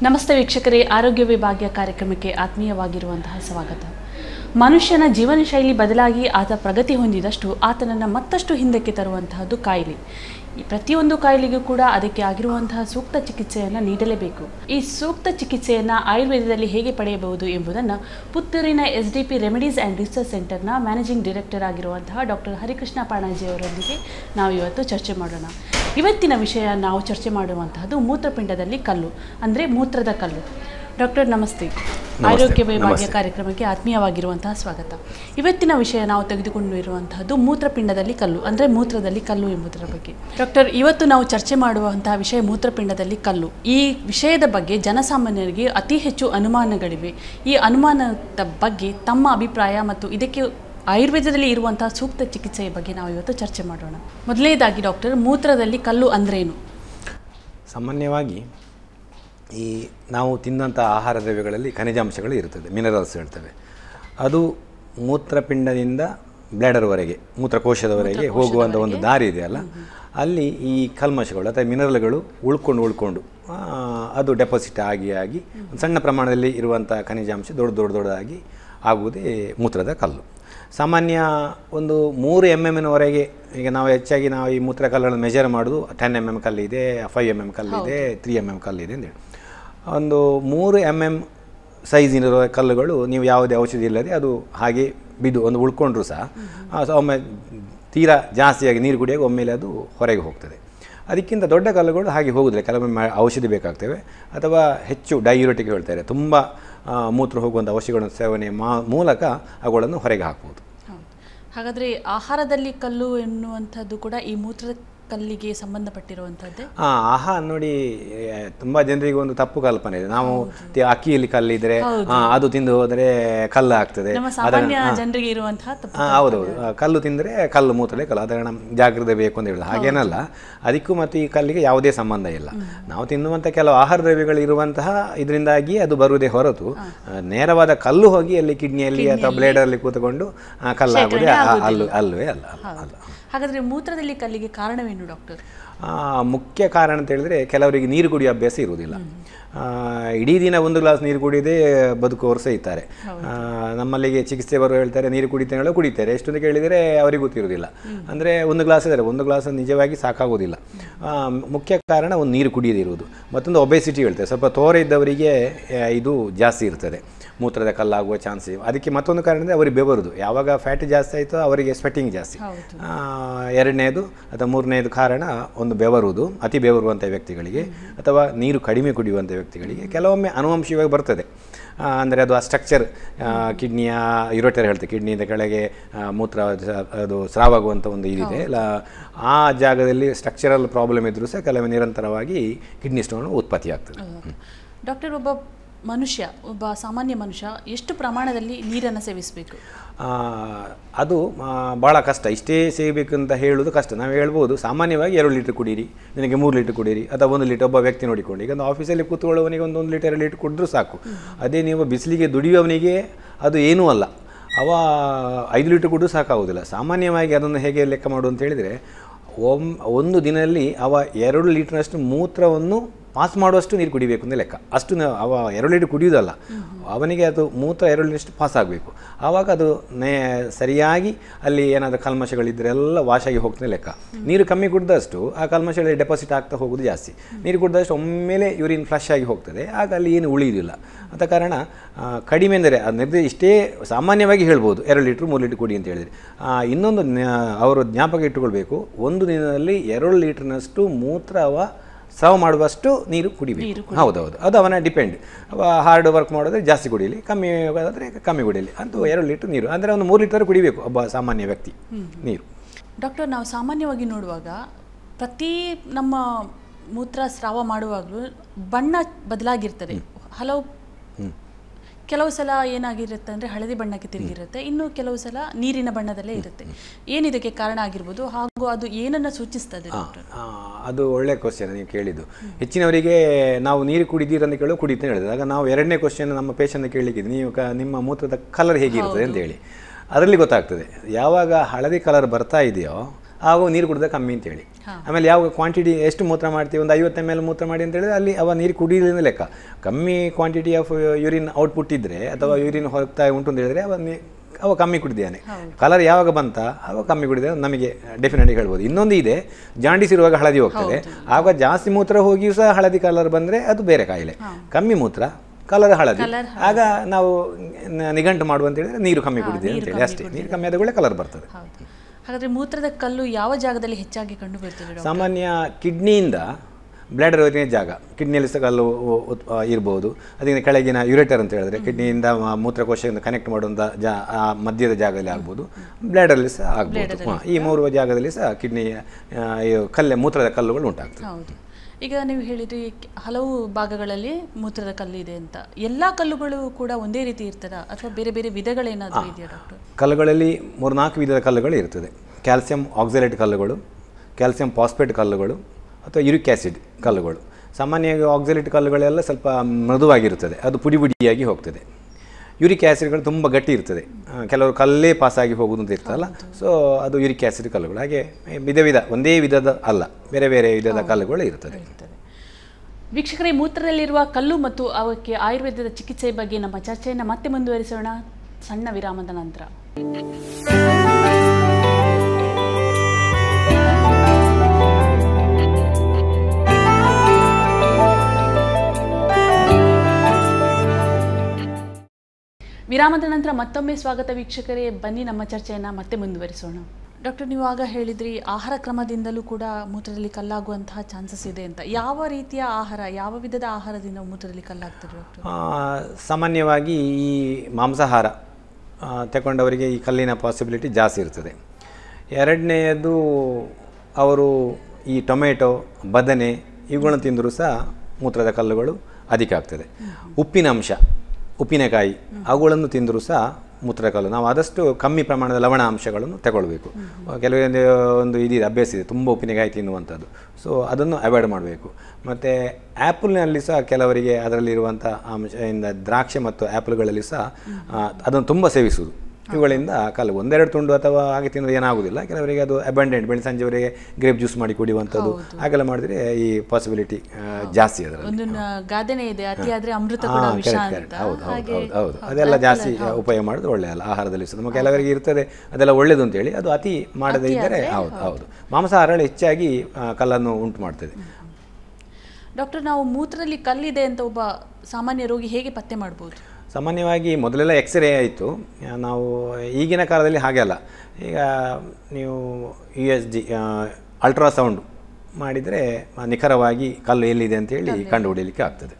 ನಮಸ್ತೆ ವೀಕ್ಷಕರೇ ಆರೋಗ್ಯ ವಿಭಾಗ್ಯ ಕಾರ್ಯಕ್ರಮಕ್ಕೆ ಆತ್ಮೀಯವಾಗಿರುವಂತಹ ಸ್ವಾಗತ ಮನುಷ್ಯನ ಜೀವನ ಶೈಲಿ ಬದಲಾಗಿ ಆತ ಪ್ರಗತಿ ಹೊಂದಿದಷ್ಟು ಆತನನ್ನು ಮತ್ತಷ್ಟು ಹಿಂದಕ್ಕೆ ತರುವಂತಹದ್ದು ಕಾಯಿಲೆ ಈ ಪ್ರತಿಯೊಂದು ಕಾಯಿಲೆಗೂ ಕೂಡ ಅದಕ್ಕೆ ಆಗಿರುವಂತಹ ಸೂಕ್ತ ಚಿಕಿತ್ಸೆಯನ್ನು ನೀಡಲೇಬೇಕು ಈ ಸೂಕ್ತ ಚಿಕಿತ್ಸೆಯನ್ನು ಆಯುರ್ವೇದದಲ್ಲಿ ಹೇಗೆ ಪಡೆಯಬಹುದು ಎಂಬುದನ್ನು ಪುತ್ತೂರಿನ S D P remedies and research ಸೆಂಟರ್ನ ಮ್ಯಾನೇಜಿಂಗ್ ಡೈರೆಕ್ಟರ್ ಆಗಿರುವಂತಹ ಡಾಕ್ಟರ್ ಹರಿಕೃಷ್ಣ ಪಾಣಾಜಿ ಅವರೊಂದಿಗೆ ನಾವು ಇವತ್ತು ಚರ್ಚೆ ಮಾಡೋಣ ಇವತ್ತಿನ ವಿಷಯ ನಾವು ಚರ್ಚೆ ಮಾಡುವಂತಹದ್ದು ಮೂತ್ರಪಿಂಡದಲ್ಲಿ ಕಲ್ಲು ಅಂದರೆ ಮೂತ್ರದ ಕಲ್ಲು ಡಾಕ್ಟರ್ ನಮಸ್ತೆ ಆರೋಗ್ಯ ವಿಭಾಗ್ಯ ನಮಸ್ತೆ. ಕಾರ್ಯಕ್ರಮಕ್ಕೆ ಆತ್ಮೀಯವಾಗಿರುವಂತಹ ಸ್ವಾಗತ ಇವತ್ತಿನ ವಿಷಯ ನಾವು ತೆಗೆದುಕೊಂಡು ಇರುವಂತಹದ್ದು ಮೂತ್ರಪಿಂಡದಲ್ಲಿ ಕಲ್ಲು ಅಂದರೆ ಮೂತ್ರದಲ್ಲಿ ಕಲ್ಲು ಎಂಬುದರ ಬಗ್ಗೆ ಡಾಕ್ಟರ್ ಇವತ್ತು ನಾವು ಚರ್ಚೆ ಮಾಡುವಂತಹ ವಿಷಯ ಮೂತ್ರಪಿಂಡದಲ್ಲಿ ಕಲ್ಲು ಈ ವಿಷಯದ ಬಗ್ಗೆ ಜನಸಾಮಾನ್ಯರಿಗೆ ಅತಿ ಹೆಚ್ಚು ಅನುಮಾನಗಳಿವೆ ಈ ಅನುಮಾನದ ಬಗ್ಗೆ ತಮ್ಮ ಅಭಿಪ್ರಾಯ ಮತ್ತು ಇದಕ್ಕೆ ಆಯುರ್ವೇದದಲ್ಲಿ ಇರುವಂತಹ ಸೂಕ್ತ ಚಿಕಿತ್ಸೆಯ ಬಗ್ಗೆ ನಾವು ಇವತ್ತು ಚರ್ಚೆ ಮಾಡೋಣ ಮೊದಲನೇದಾಗಿ ಡಾಕ್ಟರ್ ಮೂತ್ರದಲ್ಲಿ ಕಲ್ಲು ಅಂದ್ರೇನು ಸಾಮಾನ್ಯವಾಗಿ ಈ ನಾವು ತಿಂದಂಥ ಆಹಾರ ದ್ರವ್ಯಗಳಲ್ಲಿ ಖನಿಜಾಂಶಗಳು ಇರ್ತದೆ ಮಿನರಲ್ಸ್ ಹೇಳ್ತೇವೆ ಅದು ಮೂತ್ರಪಿಂಡದಿಂದ ಬ್ಲ್ಯಾಡರ್ವರೆಗೆ ಮೂತ್ರಕೋಶದವರೆಗೆ ಹೋಗುವಂಥ ಒಂದು ದಾರಿ ಇದೆಯಲ್ಲ ಅಲ್ಲಿ ಈ ಕಲ್ಮಶಗಳು ಅಥವಾ ಮಿನರಲ್ಗಳು ಉಳ್ಕೊಂಡು ಉಳ್ಕೊಂಡು ಆ, ಅದು ಡೆಪಾಸಿಟ್ ಆಗಿ ಆಗಿ ಒಂದು ಸಣ್ಣ ಪ್ರಮಾಣದಲ್ಲಿ ಇರುವಂಥ ಖನಿಜಾಂಶ ದೊಡ್ಡ ದೊಡ್ಡ ದೊಡ್ಡದಾಗಿ ಆಗುವುದೇ ಮೂತ್ರದ ಕಲ್ಲು ಸಾಮಾನ್ಯ ಒಂದು ಮೂರು ಎಮ್ ಎಮ್ಮಿನವರೆಗೆ ಈಗ ನಾವು ಹೆಚ್ಚಾಗಿ ನಾವು ಈ ಮೂತ್ರ ಕಲ್ಲುಗಳನ್ನು ಮೆಜರ್ ಮಾಡೋದು ಟೆನ್ ಎಮ್ ಎಮ್ ಕಲ್ಲಿದೆ ಫೈವ್ ಎಮ್ ಎಮ್ ಕಲ್ಲಿದೆ ತ್ರೀ ಎಮ್ ಎಮ್ ಕಲ್ಲಿದೆ ಅಂತೇಳಿ ಒಂದು ಮೂರು ಎಮ್ ಎಮ್ ಸೈಜಿನಿರುವ ಕಲ್ಲುಗಳು ನೀವು ಯಾವುದೇ ಔಷಧಿ ಇಲ್ಲದೆ ಅದು ಹಾಗೆ ಬಿದ್ದು ಒಂದು ಉಳ್ಕೊಂಡ್ರು ಸಹ ಆ, ಸೊ ಒಮ್ಮೆ ತೀರಾ ಜಾಸ್ತಿಯಾಗಿ ನೀರು ಕುಡಿಯಾಗ ಒಮ್ಮೆಲೆ ಅದು ಹೊರಗೆ ಹೋಗ್ತದೆ ಅದಕ್ಕಿಂತ ದೊಡ್ಡ ಕಲ್ಲುಗಳು ಹಾಗೆ ಹೋಗುದಿಲ್ಲ ಕೆಲವೊಮ್ಮೆ ಮ- ಔಷಧಿ ಬೇಕಾಗ್ತವೆ ಅಥವಾ ಹೆಚ್ಚು ಡೈಯೂರೆಟಿಕ್ ಹೇಳ್ತಾರೆ ತುಂಬ ಆ, ಮೂತ್ರ ಹೋಗುವಂಥ ಔಷಧಿಗಳ ಸೇವನೆ ಮಾ ಮೂಲಕ ಅವುಗಳನ್ನು ಹೊರಗೆ ಹಾಕ್ಬೋದು ಹೌದು ಹಾಗಾದರೆ ಆಹಾರದಲ್ಲಿ ಕಲ್ಲು ಎನ್ನುವಂಥದ್ದು ಕೂಡ ಈ ಮೂತ್ರದ ಕಲ್ಲಿಗೆ ಸಂಬಂಧಪಟ್ಟಿರುವಂಥದ್ದೇ ಆ, ಆಹಾ ನೋಡಿ ಏ, ತುಂಬಾ ಜನರಿಗೆ ಒಂದು ತಪ್ಪು ಕಲ್ಪನೆ ಇದೆ ನಾವು ತಿ- ಅಕ್ಕಿಯಲ್ಲಿ ಕಲ್ಲಿದ್ರೆ ಆ, ಅದು ತಿಂದು ಹೋದರೆ ಕಲ್ಲು ಆಗ್ತದೆ ನಮ್ಮ ಸಾಮಾನ್ಯ ಜನರಿಗೆ ಇರುವಂತಹ ತಪ್ಪು ಆ, ಹೌದೌದು ಆ, ಕಲ್ಲು ತಿಂದರೆ ಕಲ್ಲು ಮೂತ್ರಲೆ ಕಲ್ಲು ಅದರ ನಮ್ಮ ಜಾಗ್ರತೆ ಬೇಕು ಅಂತ ಹೇಳುದು ಹಾಗೇನಲ್ಲ ಅದಕ್ಕೂ ಮತ್ತು ಈ ಕಲ್ಲಿಗೆ ಯಾವುದೇ ಸಂಬಂಧ ಇಲ್ಲ ನಾವು ತಿನ್ನುವಂಥ ಕೆಲವು ಆಹಾರ ದ್ರವ್ಯಗಳು ಇರುವಂತಹ ಇದರಿಂದಾಗಿ ಅದು ಬರುವುದೇ ಹೊರತು ಆ, ನೇರವಾದ ಕಲ್ಲು ಹೋಗಿ ಅಲ್ಲಿ ಕಿಡ್ನಿಯಲ್ಲಿ ಅಥವಾ ಬ್ಲೇಡಲ್ಲಿ ಕೂತ್ಕೊಂಡು ಆ, ಕಲ್ಲು ಆಗುವುದೇ ಆ- ಅಲ್ಲು ಅಲ್ವೇ ಅಲ್ಲ ಅಲ್ಲ ಅಲ್ಲ ಹಾಗಾದ್ರೆ ಮೂತ್ರದಲ್ಲಿ ಕಲ್ಲಿಗೆ ಕಾರಣವೇನು ಡಾಕ್ಟರ್ ಆ, ಮುಖ್ಯ ಕಾರಣ ಅಂತ ಹೇಳಿದ್ರೆ ಕೆಲವರಿಗೆ ನೀರು ಕುಡಿಯೋ ಅಭ್ಯಾಸ ಇರುವುದಿಲ್ಲ ಆ, ಇಡೀ ದಿನ ಒಂದು ಗ್ಲಾಸ್ ನೀರು ಕುಡಿಯದೆ ಬದುಕುವವರು ಸಹ ಇದ್ದಾರೆ ಆ, ನಮ್ಮಲ್ಲಿಗೆ ಚಿಕಿತ್ಸೆ ಬರುವ ಹೇಳ್ತಾರೆ ನೀರು ಕುಡಿತೇನೆ ಹೇಳೋ ಕುಡಿತಾರೆ ಎಷ್ಟು ಅಂತ ಕೇಳಿದರೆ ಅವರಿಗೆ ಗೊತ್ತಿರೋದಿಲ್ಲ ಅಂದರೆ ಒಂದು ಗ್ಲಾಸ್ ಇದ್ದಾರೆ ಒಂದು ಗ್ಲಾಸ್ ನಿಜವಾಗಿ ಸಾಕಾಗೋದಿಲ್ಲ ಆ, ಮುಖ್ಯ ಕಾರಣ ಒಂದು ನೀರು ಕುಡಿಯದಿರುವುದು ಮತ್ತೊಂದು ಒಬೆಸಿಟಿ ಹೇಳ್ತಾರೆ ಸ್ವಲ್ಪ ತೋರೆ ಇದ್ದವರಿಗೆ ಆ, ಇದು ಜಾಸ್ತಿ ಇರ್ತದೆ ಮೂತ್ರದ ಕಲ್ಲಾಗುವ ಚಾನ್ಸ್ ಅದಕ್ಕೆ ಮತ್ತೊಂದು ಕಾರಣ ಅಂದರೆ ಅವರಿಗೆ ಬೆವರುದು ಯಾವಾಗ ಫ್ಯಾಟ್ ಜಾಸ್ತಿ ಆಯಿತೋ ಅವರಿಗೆ ಸ್ವೆಟ್ಟಿಂಗ್ ಜಾಸ್ತಿ ಹೌದು. ಆ, ಎರಡನೇದು ಅಥವಾ ಮೂರನೇದು ಕಾರಣ ಒಂದು ಬೆವರುವುದು ಅತಿ ಬೆವರುವಂಥ ವ್ಯಕ್ತಿಗಳಿಗೆ ಅಥವಾ ನೀರು ಕಡಿಮೆ ಕುಡಿಯುವಂಥ ವ್ಯಕ್ತಿಗಳಿಗೆ ಕೆಲವೊಮ್ಮೆ ಅನುವಂಶಿಕವಾಗಿ ಬರ್ತದೆ ಅಂದರೆ ಅದು ಆ ಸ್ಟ್ರಕ್ಚರ್ ಕಿಡ್ನಿಯ ಯುರೋಟರ್ ಹೇಳ್ತೇವೆ ಕಿಡ್ನಿಯಿಂದ ಕೆಳಗೆ ಆ, ಮೂತ್ರ ಸ- ಅದು ಸ್ರಾವಾಗುವಂಥ ಒಂದು ಇದಿದೆ ಇಲ್ಲ ಆ ಜಾಗದಲ್ಲಿ ಸ್ಟ್ರಕ್ಚರಲ್ ಪ್ರಾಬ್ಲಮ್ ಇದ್ದರೂ ಸಹ ಕೆಲವೊಮ್ಮೆ ನಿರಂತರವಾಗಿ ಕಿಡ್ನಿ ಸ್ಟೋನ್ ಉತ್ಪತ್ತಿ ಆಗ್ತದೆ ಡಾಕ್ಟರ್ ಒಬ್ಬ ಮನುಷ್ಯ ಒಬ್ಬ ಸಾಮಾನ್ಯ ಮನುಷ್ಯ ಎಷ್ಟು ಪ್ರಮಾಣದಲ್ಲಿ ನೀರನ್ನು ಸೇವಿಸಬೇಕು ಆ, ಅದು ಆ, ಭಾಳ ಕಷ್ಟ ಇಷ್ಟೇ ಸೇಯಬೇಕು ಅಂತ ಹೇಳೋದು ಕಷ್ಟ ನಾವು ಹೇಳ್ಬೋದು ಸಾಮಾನ್ಯವಾಗಿ ಎರಡು ಲೀಟ್ರ್ ಕುಡೀರಿ ನಿನಗೆ ಮೂರು ಲೀಟ್ರ್ ಕುಡೀರಿ ಅಥವಾ ಒಂದು ಲೀಟರ್ ಒಬ್ಬ ವ್ಯಕ್ತಿ ನೋಡಿಕೊಂಡು ಈಗ ಒಂದು ಆಫೀಸಲ್ಲಿ ಕೂತ್ಕೊಳ್ಳೋವನಿಗೆ ಒಂದು ಒಂದು ಲೀಟರ್ ಎರಡು ಲೀಟ್ರ್ ಕುಡಿದ್ರೂ ಸಾಕು ಅದೇ ನೀವು ಬಿಸಿಲಿಗೆ ದುಡಿಯುವವನಿಗೆ ಅದು ಏನೂ ಅಲ್ಲ ಅವ ಐದು ಲೀಟ್ರ್ ಕುಡಿದ್ರೂ ಸಾಕಾಗೋದಿಲ್ಲ ಸಾಮಾನ್ಯವಾಗಿ ಅದನ್ನು ಹೇಗೆ ಲೆಕ್ಕ ಮಾಡು ಅಂತ ಹೇಳಿದರೆ ಒಮ್ ಒಂದು ದಿನದಲ್ಲಿ ಅವ ಎರಡು ಲೀಟ್ರ್ನಷ್ಟು ಮೂತ್ರವನ್ನು ಪಾಸ್ ಮಾಡುವಷ್ಟು ನೀರು ಕುಡಿಬೇಕು ಅಂತ ಲೆಕ್ಕ ಅಷ್ಟು ನ- ಅವ ಎರಡು ಲೀಟ್ರ್ ಕುಡಿಯೋದಲ್ಲ ಅವನಿಗೆ ಅದು ಮೂತ್ರ ಎರಡು ಲೀಟ್ರಷ್ಟು ಪಾಸ್ ಆಗಬೇಕು ಆವಾಗ ಅದು ನೇ ಸರಿಯಾಗಿ ಅಲ್ಲಿ ಏನಾದರೂ ಕಲ್ಮಶಗಳಿದ್ದರೆ ಎಲ್ಲ ವಾಶ್ ಆಗಿ ಹೋಗ್ತಾನೆ ಲೆಕ್ಕ ನೀರು ಕಮ್ಮಿ ಕುಡಿದಷ್ಟು ಆ ಕಲ್ಮಶಗಳು ಡೆಪಾಸಿಟ್ ಆಗ್ತಾ ಹೋಗೋದು ಜಾಸ್ತಿ ನೀರು ಕುಡಿದಷ್ಟು ಒಮ್ಮೆಲೆ ಯೂರಿನ್ ಫ್ಲಶ್ ಆಗಿ ಹೋಗ್ತದೆ ಆಗ ಅಲ್ಲಿ ಏನು ಉಳಿಯೋದಿಲ್ಲ ಆದ ಕಾರಣ ಆ, ಕಡಿಮೆ ಅಂದರೆ ಅದು ನಿರ್ದಿ ಇಷ್ಟೇ ಸಾಮಾನ್ಯವಾಗಿ ಹೇಳ್ಬೋದು ಎರಡು ಲೀಟ್ರ್ ಮೂರು ಲೀಟ್ರ್ ಕುಡಿ ಅಂತ ಹೇಳಿದರೆ ಆ, ಇನ್ನೊಂದು ಜ್ಞಾ- ಅವರು ಜ್ಞಾಪಕ ಇಟ್ಟುಕೊಳ್ಬೇಕು ಒಂದು ದಿನದಲ್ಲಿ ಎರಡು ಲೀಟ್ರ್ನಷ್ಟು ಮೂತ್ರ ಅವ ಸ್ರಾವ ಮಾಡುವಷ್ಟು ನೀರು ಕುಡಿಬೇಕು ಹೌದೌದು ಅದು ಅವನ ಡಿಪೆಂಡ್ ಅವ ಹಾರ್ಡ್ ವರ್ಕ್ ಮಾಡಿದ್ರೆ ಜಾಸ್ತಿ ಕುಡಿಯಲಿ ಕಮ್ಮಿ ಆದರೆ ಕಮ್ಮಿ ಕುಡಿಯಲಿ ಅಂತೂ ಎರಡು ಲೀಟ್ರ್ ನೀರು ಅಂದರೆ ಒಂದು ಮೂರು ಲೀಟರ್ ಕುಡಿಬೇಕು ಒಬ್ಬ ಸಾಮಾನ್ಯ ವ್ಯಕ್ತಿ ನೀರು ಡಾಕ್ಟರ್ ನಾವು ಸಾಮಾನ್ಯವಾಗಿ ನೋಡುವಾಗ ಪ್ರತಿ ನಮ್ಮ ಮೂತ್ರ ಸ್ರಾವ ಮಾಡುವಾಗಲೂ ಬಣ್ಣ ಬದಲಾಗಿರ್ತದೆ ಹಲವು ಕೆಲವು ಸಲ ಏನಾಗಿರುತ್ತೆ ಅಂದರೆ ಹಳದಿ ಬಣ್ಣಕ್ಕೆ ತಿರುಗಿರುತ್ತೆ ಇನ್ನು ಕೆಲವು ಸಲ ನೀರಿನ ಬಣ್ಣದಲ್ಲೇ ಇರುತ್ತೆ ಏನಿದಕ್ಕೆ ಕಾರಣ ಆಗಿರ್ಬೋದು ಹಾಗೂ ಅದು ಏನನ್ನು ಸೂಚಿಸ್ತದೆ ಡಾಕ್ಟರ್ ಆ, ಅದು ಒಳ್ಳೆ ಕ್ವಶನ್ ನೀವು ಕೇಳಿದ್ದು ಹೆಚ್ಚಿನವರಿಗೆ ನಾವು ನೀರು ಕುಡಿದೀರ ಅಂತ ಕೇಳೋ ಕುಡಿತೇನೆ ಹೇಳಿದ್ರೆ ಆಗ ನಾವು ಎರಡನೇ ಕ್ವಶನ್ ನಮ್ಮ ಪೇಷಂಟ್ ಕೇಳಲಿಕ್ಕಿದೆ ನೀವು ಕ ನಿಮ್ಮ ಮೂತ್ರದ ಕಲರ್ ಹೇಗಿರ್ತದೆ ಅಂತ ಹೇಳಿ ಅದರಲ್ಲಿ ಗೊತ್ತಾಗ್ತದೆ ಯಾವಾಗ ಹಳದಿ ಕಲರ್ ಬರ್ತಾ ಇದೆಯೋ ಆವಾಗ ನೀರು ಕುಡಿದ ಕಮ್ಮಿ ಅಂತೇಳಿ ಆಮೇಲೆ ಯಾವ ಕ್ವಾಂಟಿಟಿ ಎಷ್ಟು ಮೂತ್ರ ಮಾಡ್ತೀವಿ ಒಂದು ಐವತ್ತು ಎಮ್ ಎಲ್ ಮೂತ್ರ ಮಾಡಿ ಅಂತ ಹೇಳಿದ್ರೆ ಅಲ್ಲಿ ಅವ ನೀರು ಕುಡಿಯೋದ್ರಿಂದ ಲೆಕ್ಕ ಕಮ್ಮಿ ಕ್ವಾಂಟಿಟಿ ಆಫ್ ಯೂರಿನ್ ಔಟ್ಪುಟ್ ಇದ್ದರೆ ಅಥವಾ ಯೂರಿನ್ ಹೋಗ್ತಾ ಉಂಟು ಅಂತ ಹೇಳಿದ್ರೆ ಅವ ನೀ- ಅವ ಕಮ್ಮಿ ಕುಡಿದಾನೆ ಕಲರ್ ಯಾವಾಗ ಬಂತ ಅವ ಕಮ್ಮಿ ಕುಡಿದ ನಮಗೆ ಡೆಫಿನೆಟ್ಲಿ ಹೇಳ್ಬೋದು ಇನ್ನೊಂದು ಇದೆ ಜಾಂಡೀಸ್ ಇರುವಾಗ ಹಳದಿ ಹೋಗ್ತದೆ ಆಗ ಜಾಸ್ತಿ ಮೂತ್ರ ಹೋಗಿಯೂ ಸಹ ಹಳದಿ ಕಲರ್ ಬಂದರೆ ಅದು ಬೇರೆ ಕಾಯಿಲೆ ಕಮ್ಮಿ ಮೂತ್ರ ಕಲರ್ ಹಳದಿ ಆಗ ನಾವು ನ- ನಿಘಂಟು ಮಾಡುವಂತ ಹೇಳಿದ್ರೆ ನೀರು ಕಮ್ಮಿ ಕುಡಿದೆ ಅಂತೇಳಿ ಅಷ್ಟೇ ನೀರು ಕಮ್ಮಿ ಆದ ಕೂಡ ಕಲರ್ ಬರ್ತದೆ ಹೌದು ಹಾಗಾದ್ರೆ ಮೂತ್ರದ ಕಲ್ಲು ಯಾವ ಜಾಗದಲ್ಲಿ ಹೆಚ್ಚಾಗಿ ಕಂಡು ಬರ್ತದೆ ಡಾಕ್ಟರ್ ಸಾಮಾನ್ಯ ಕಿಡ್ನಿಯಿಂದ ಬ್ಲಾಡರ್ ಹೋಗಿನ ಜಾಗ ಕಿಡ್ನಿಯಲ್ಲಿ ಸಹ ಕಲ್ಲು ಉ- ಉತ್- ಆ, ಇರ್ಬೋದು ಅದರಿಂದ ಕೆಳಗಿನ ಯುರೇಟರ್ ಅಂತ ಹೇಳಿದ್ರೆ ಕಿಡ್ನಿಯಿಂದ ಮ- ಮೂತ್ರಕೋಶದಿಂದ ಕನೆಕ್ಟ್ ಮಾಡುವಂಥ ಜಾ ಆ ಮಧ್ಯದ ಜಾಗದಲ್ಲಿ ಆಗ್ಬೋದು ಬ್ಲಾಡರಲ್ಲಿ ಸಹ ಆಗ್ಬೋದು ಹಾಂ ಈ ಮೂರು ಜಾಗದಲ್ಲಿ ಸಹ ಕಿಡ್ನಿ ಕಲ್ಲೆ ಮೂತ್ರದ ಕಲ್ಲುಗಳು ಉಂಟಾಗ್ತದೆ ಹೌದು ಈಗ ನೀವು ಹೇಳಿದ್ರಿ ಕೆ- ಹಲವು ಭಾಗಗಳಲ್ಲಿ ಮೂತ್ರದ ಕಲ್ಲು ಇದೆ ಅಂತ ಎಲ್ಲ ಕಲ್ಲುಗಳು ಕೂಡ ಒಂದೇ ರೀತಿ ಇರ್ತದ ಅಥವಾ ಬೇರೆ ಬೇರೆ ವಿಧಗಳೇನಾದರೂ ಇದೆಯಾ ಡಾಕ್ಟರ್ ಕಲ್ಲುಗಳಲ್ಲಿ ಮೂರ್ನಾಲ್ಕು ವಿಧದ ಕಲ್ಲುಗಳು ಇರ್ತದೆ ಕ್ಯಾಲ್ಸಿಯಂ ಆಕ್ಸಲೇಟ್ ಕಲ್ಲುಗಳು ಕ್ಯಾಲ್ಸಿಯಂ ಫಾಸ್ಫೇಟ್ ಕಲ್ಲುಗಳು ಅಥವಾ ಯುರಿಕ್ ಆ್ಯಸಿಡ್ ಕಲ್ಲುಗಳು ಸಾಮಾನ್ಯವಾಗಿ ಆಕ್ಸಲೇಟ್ ಕಲ್ಲುಗಳೆಲ್ಲ ಸ್ವಲ್ಪ ಮೃದುವಾಗಿರುತ್ತದೆ ಅದು ಪುಡಿ ಪುಡಿಯಾಗಿ ಹೋಗ್ತದೆ ಯುರಿಕ್ ಆ್ಯಸಿಡ್ಗಳು ತುಂಬ ಗಟ್ಟಿ ಇರ್ತದೆ ಆ, ಕೆಲವರು ಕಲ್ಲೇ ಪಾಸಾಗಿ ಹೋಗುವುದು ಅಂತ ಇರ್ತದಲ್ಲ ಸೊ ಅದು ಯುರಿಕ್ ಆ್ಯಸಿಡ್ ಕಲ್ಲುಗಳು ಹಾಗೆ ವಿಧ ವಿಧ ಒಂದೇ ವಿಧದ ಅಲ್ಲ ಬೇರೆ ಬೇರೆ ವಿಧದ ಕಲ್ಲುಗಳು ಇರ್ತದೆ ಇರ್ತದೆ ವೀಕ್ಷಕರೇ ಮೂತ್ರದಲ್ಲಿರುವ ಕಲ್ಲು ಮತ್ತು ಅವಕ್ಕೆ ಆಯುರ್ವೇದದ ಚಿಕಿತ್ಸೆ ಬಗ್ಗೆ ನಮ್ಮ ಚರ್ಚೆಯನ್ನು ಮತ್ತೆ ಮುಂದುವರಿಸೋಣ ಸಣ್ಣ ವಿರಾಮದ ನಂತರ ವಿರಾಮದ ನಂತರ ಮತ್ತೊಮ್ಮೆ ಸ್ವಾಗತ ವೀಕ್ಷಕರೇ ಬನ್ನಿ ನಮ್ಮ ಚರ್ಚೆಯನ್ನು ಮತ್ತೆ ಮುಂದುವರಿಸೋಣ ಡಾಕ್ಟರ್ ನೀವು ಆಗ ಹೇಳಿದ್ರಿ ಆಹಾರ ಕ್ರಮದಿಂದಲೂ ಕೂಡ ಮೂತ್ರದಲ್ಲಿ ಕಲ್ಲಾಗುವಂತಹ ಚಾನ್ಸಸ್ ಇದೆ ಅಂತ ಯಾವ ರೀತಿಯ ಆಹಾರ ಯಾವ ವಿಧದ ಆಹಾರದಿಂದ ಮೂತ್ರದಲ್ಲಿ ಕಲ್ಲಾಗ್ತದೆ ಡಾಕ್ಟರ್ ಆ, ಸಾಮಾನ್ಯವಾಗಿ ಈ ಮಾಂಸಾಹಾರ ಆ, ತಗೊಂಡವರಿಗೆ ಈ ಕಲ್ಲಿನ ಪಾಸಿಬಿಲಿಟಿ ಜಾಸ್ತಿ ಇರ್ತದೆ ಎರಡನೆಯದು ಅವರು ಈ ಟೊಮೆಟೊ ಬದನೆ ಇವುಗಳನ್ನು ತಿಂದರೂ ಸಹ ಮೂತ್ರದ ಕಲ್ಲುಗಳು ಅಧಿಕ ಆಗ್ತದೆ ಉಪ್ಪಿನ ಅಂಶ ಉಪ್ಪಿನಕಾಯಿ ಅವುಗಳನ್ನು ತಿಂದರೂ ಸಹ ಮೂತ್ರಕಲ್ಲು ನಾವು ಆದಷ್ಟು ಕಮ್ಮಿ ಪ್ರಮಾಣದ ಲವಣ ಅಂಶಗಳನ್ನು ತಗೊಳ್ಬೇಕು ಕೆಲವೊಂದು ಒಂದು ಇದಿದೆ ಅಭ್ಯಾಸ ಇದೆ ತುಂಬ ಉಪ್ಪಿನಕಾಯಿ ತಿನ್ನುವಂಥದ್ದು ಸೊ ಅದನ್ನು ಅವಾಯ್ಡ್ ಮಾಡಬೇಕು ಮತ್ತು ಆ್ಯಪಲ್ನಲ್ಲಿ ಸಹ ಕೆಲವರಿಗೆ ಅದರಲ್ಲಿರುವಂಥ ಅಂಶದಿಂದ ದ್ರಾಕ್ಷಿ ಮತ್ತು ಆ್ಯಪಲ್ಗಳಲ್ಲಿ ಸಹ ಆ, ಅದನ್ನು ತುಂಬ ಸೇವಿಸುವುದು ಇವುಗಳಿಂದ ಕಲ್ಲು ಒಂದೆರಡು ತುಂಡು ಅಥವಾ ಹಾಗೆ ತಿನ್ನೋದು ಏನಾಗುವುದಿಲ್ಲ ಕೆಲವರಿಗೆ ಅದು ಅಬಂಡೆಂಟ್ ಬೆಳಿ ಸಂಜೆವರೆಗೆ ಗ್ರೇಪ್ ಜ್ಯೂಸ್ ಮಾಡಿ ಕುಡಿಯುವಂಥದ್ದು ಹಾಗೆಲ್ಲ ಮಾಡಿದ್ರೆ ಈ ಪಾಸಿಬಿಲಿಟಿ ಜಾಸ್ತಿ ಅದರಲ್ಲಿ ಒಂದು ನ- ಗಾದೆನೇ ಇದೆ ಅತಿಯಾದ್ರೆ ಅಮೃತ ಕೂಡ ಹಾ, ವಿಷ correct, ಅಂತ correct. ಹೌದು ಹೌದು ಹಾಗೆ ಹೌದು ಹೌದು ಅದೆಲ್ಲ ಜಾಸ್ತಿ ಉಪಯೋಗ ಮಾಡೋದು ಒಳ್ಳೆ ಅಲ್ಲ ಆಹಾರದಲ್ಲಿ ಸಹ ನಮ್ಮ ಕೆಲವರಿಗೆ ಇರ್ತದೆ ಅದೆಲ್ಲ ಒಳ್ಳೇದು ಅಂತೇಳಿ ಅದು ಅತಿ ಮಾಡದೇ ಇದ್ದರೆ ಹೌದು ಹೌದು ಮಾಂಸಾಹಾರಗಳು ಹೆಚ್ಚಾಗಿ ಆ, ಕಲ್ಲನ್ನು ಉಂಟು ಮಾಡ್ತದೆ ಡಾಕ್ಟರ್ ನಾವು ಮೂತ್ರದಲ್ಲಿ ಕಲ್ಲಿದೆ ಅಂತ ಒಬ್ಬ ಸಾಮಾನ್ಯ ರೋಗಿ ಹೇಗೆ ಪತ್ತೆ ಮಾಡ್ಬೋದು ಸಾಮಾನ್ಯವಾಗಿ ಮೊದಲೆಲ್ಲ ಎಕ್ಸ್ರೇ ಆಯಿತು ನಾವು ಈಗಿನ ಕಾಲದಲ್ಲಿ ಹಾಗೆ ಅಲ್ಲ ಈಗ ನೀವು ಯು ಎಸ್ ಜಿ ಅಲ್ಟ್ರಾಸೌಂಡ್ ಮಾಡಿದರೆ ನಿಖರವಾಗಿ ಕಲ್ಲು ಎಲ್ಲಿದೆ ಅಂತೇಳಿ ಕಂಡುಹಿಡಿಯಲಿಕ್ಕೆ ಆಗ್ತದೆ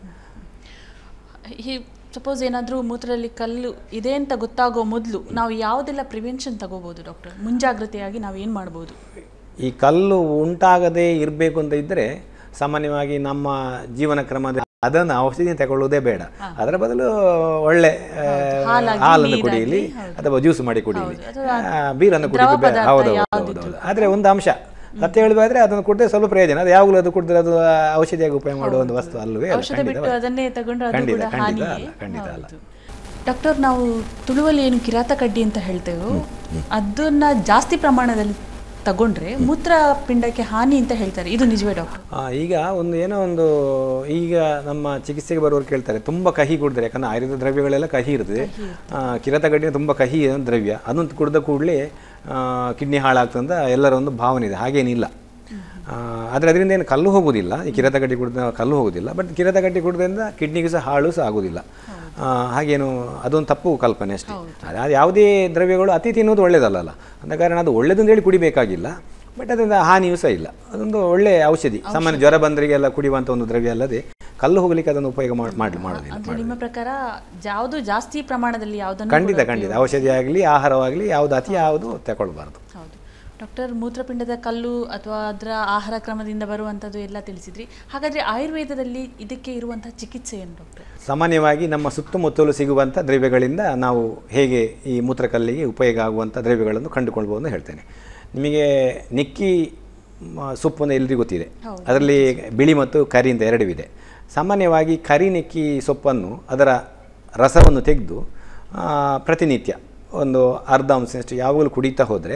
ಈ ಸಪೋಸ್ ಏನಾದರೂ ಮೂತ್ರದಲ್ಲಿ ಕಲ್ಲು ಇದೆ ಅಂತ ಗೊತ್ತಾಗೋ ಮೊದಲು ನಾವು ಯಾವುದೆಲ್ಲ ಪ್ರಿವೆನ್ಷನ್ ತಗೋಬೋದು ಡಾಕ್ಟರ್ ಮುಂಜಾಗ್ರತೆಯಾಗಿ ನಾವು ಏನು ಮಾಡ್ಬೋದು ಈ ಕಲ್ಲು ಉಂಟಾಗದೇ ಇರಬೇಕು ಅಂತ ಇದ್ದರೆ ಸಾಮಾನ್ಯವಾಗಿ ನಮ್ಮ ಜೀವನ ಕ್ರಮದ ಅದನ್ನು ಔಷಧಿ ತಗೊಳ್ಳುವುದೇ ಬೇಡ ಅದರ ಬದಲು ಒಳ್ಳೆ ಆ, ಹಾಲಾಗಿ, ಹಾಲನ್ನು ನೀರಾಗಿ, ಕುಡಿಯಲಿ ಅಥವಾ ಜ್ಯೂಸ್ ಮಾಡಿ ಕುಡಿಯಲಿ ಅಥವಾ ಆ, ಬೀರನ್ನು ಕುಡಿದು ದ್ರವ ಪದಾರ್ಥ ಹೌದು ಯಾವುದಿದ್ರು. ಹೌದು ಆದರೆ ಒಂದು ಅಂಶ ಸತ್ಯ ಹೇಳಬೇಕಾದ್ರೆ ಅದನ್ನು ಕುಡಿದ್ರೆ ಸ್ವಲ್ಪ ಪ್ರಯೋಜನ ಅದು ಯಾವಾಗಲೂ ಅದು ಕುಡಿದ್ರೆ ಅದು ಔಷಧಿಯಾಗಿ ಉಪಯೋಗ ಮಾಡುವ ಒಂದು ವಸ್ತು ಅಲ್ಲವೇ ಅಲ್ಲ, ಔಷಧ ಖಂಡಿತ ಬಿಟ್ಟು ಅದನ್ನೇ ತಗೊಂಡ್ರೆ ಅದು ಖಂಡಿತ, ಕೂಡ ಖಂಡಿತ ಹಾನಿಯೇ ಅಲ್ಲ, ಖಂಡಿತ ಅಲ್ಲ. ಹೌದು. ಡಾಕ್ಟರ್ ನಾವು ತುಳುವಲ್ಲಿ ಏನು ಕಿರಾತ ಕಡ್ಡಿ ಅಂತ ಹೇಳ್ತೇವೋ ಅದನ್ನ ಜಾಸ್ತಿ ಪ್ರಮಾಣದಲ್ಲಿ ತಗೊಂಡ್ರೆ ಮೂತ್ರಪಿಂಡಕ್ಕೆ ಹಾನಿ ಅಂತ ಹೇಳ್ತಾರೆ ಇದು ನಿಜವೇ ಡಾಕ್ಟರ್ ಆ, ಈಗ ಒಂದು ಏನೋ ಒಂದು ಈಗ ನಮ್ಮ ಚಿಕಿತ್ಸೆಗೆ ಬರುವವರು ಕೇಳ್ತಾರೆ ತುಂಬ ಕಹಿ ಕುಡಿದ್ರೆ ಯಾಕಂದ್ರೆ ಆಯುರ್ವೇದ ದ್ರವ್ಯಗಳೆಲ್ಲ ಕಹಿ ಇರ್ತದೆ ಆ, ಕಿರತಗಡ್ಡಿನ ತುಂಬ ಕಹಿ ದ್ರವ್ಯ ಅದನ್ನು ಕುಡಿದ ಕೂಡಲೇ ಕಿಡ್ನಿ ಹಾಳಾಗ್ತದೆ ಅಂತ ಎಲ್ಲರ ಒಂದು ಭಾವನೆ ಇದೆ ಹಾಗೇನಿಲ್ಲ ಆ, ಆದರೆ ಅದರಿಂದ ಏನು ಕಲ್ಲು ಹೋಗೋದಿಲ್ಲ ಈ ಕಿರತಗಡ್ಡಿ ಕುಡಿದ ಕಲ್ಲು ಹೋಗೋದಿಲ್ಲ ಬಟ್ ಕಿರತಗಡ್ಡಿ ಕುಡಿದ್ರಿಂದ ಕಿಡ್ನಿಗೂ ಸಹ ಹಾಳು ಸಹ ಆಗೋದಿಲ್ಲ ಆ, ಹಾಗೇನು ಅದೊಂದು ತಪ್ಪು ಕಲ್ಪನೆ ಅಷ್ಟೇ ಅದು ಯಾವುದೇ ದ್ರವ್ಯಗಳು ಅತಿ ತಿನ್ನುವುದು ಒಳ್ಳೆಯದಲ್ಲ ಅಂದ ಕಾರಣ ಅದು ಒಳ್ಳೆದು ಅಂತೇಳಿ ಕುಡಿಬೇಕಾಗಿಲ್ಲ ಬಟ್ ಅದರಿಂದ ಹಾನಿಯೂ ಸಹ ಇಲ್ಲ ಅದೊಂದು ಒಳ್ಳೆ ಔಷಧಿ ಸಾಮಾನ್ಯ ಜ್ವರ ಬಂದರಿಗೆಲ್ಲ ಕುಡಿಯುವಂಥ ಒಂದು ದ್ರವ್ಯ ಅಲ್ಲದೆ ಕಲ್ಲು ಹೋಗ್ಲಿಕ್ಕೆ ಅದನ್ನು ಉಪಯೋಗ ಮಾಡಿ ಮಾಡಿ ಮಾಡೋದಿಲ್ಲ ಅಂದ್ರೆ ನಿಮ್ಮ ಪ್ರಕಾರ ಯಾವುದು ಜಾಸ್ತಿ ಪ್ರಮಾಣದಲ್ಲಿ ಯಾವುದನ್ನು ಖಂಡಿತ ಖಂಡಿತ ಔಷಧಿ ಆಗಲಿ ಆಹಾರವಾಗಲಿ ಯಾವುದು ಅತಿ ಯಾವುದು ತಗೊಳ್ಬಾರ್ದು ಹೌದು ಡಾಕ್ಟರ್ ಮೂತ್ರಪಿಂಡದ ಕಲ್ಲು ಅಥವಾ ಅದರ ಆಹಾರ ಕ್ರಮದಿಂದ ಬರುವಂಥದ್ದು ಎಲ್ಲ ತಿಳಿಸಿದ್ರಿ ಹಾಗಾದ್ರೆ ಆಯುರ್ವೇದದಲ್ಲಿ ಇದಕ್ಕೆ ಇರುವಂತಹ ಚಿಕಿತ್ಸೆ ಏನು ಡಾಕ್ಟರ್ ಸಾಮಾನ್ಯವಾಗಿ ನಮ್ಮ ಸುತ್ತಮುತ್ತಲು ಸಿಗುವಂಥ ದ್ರವ್ಯಗಳಿಂದ ನಾವು ಹೇಗೆ ಈ ಮೂತ್ರಕಲ್ಲಿಗೆ ಉಪಯೋಗ ಆಗುವಂಥ ದ್ರವ್ಯಗಳನ್ನು ಕಂಡುಕೊಳ್ಬೋದು ಅಂತ ಹೇಳ್ತೇನೆ ನಿಮಗೆ ನಿಕ್ಕಿ ಮ, ಸೊಪ್ಪು ಅಂತ ಎಲ್ರಿಗೂ ಗೊತ್ತಿದೆ ಅದರಲ್ಲಿ ಬಿಳಿ ಮತ್ತು ಕರಿ ಅಂತ ಎರಡು ಇದೆ ಸಾಮಾನ್ಯವಾಗಿ ಕರಿ ನಿಕ್ಕಿ ಸೊಪ್ಪನ್ನು ಅದರ ರಸವನ್ನು ತೆಗೆದು ಆ, ಪ್ರತಿನಿತ್ಯ ಒಂದು ಅರ್ಧ ಅಂಶದಷ್ಟು ಯಾವಾಗಲೂ ಕುಡಿತಾ ಹೋದರೆ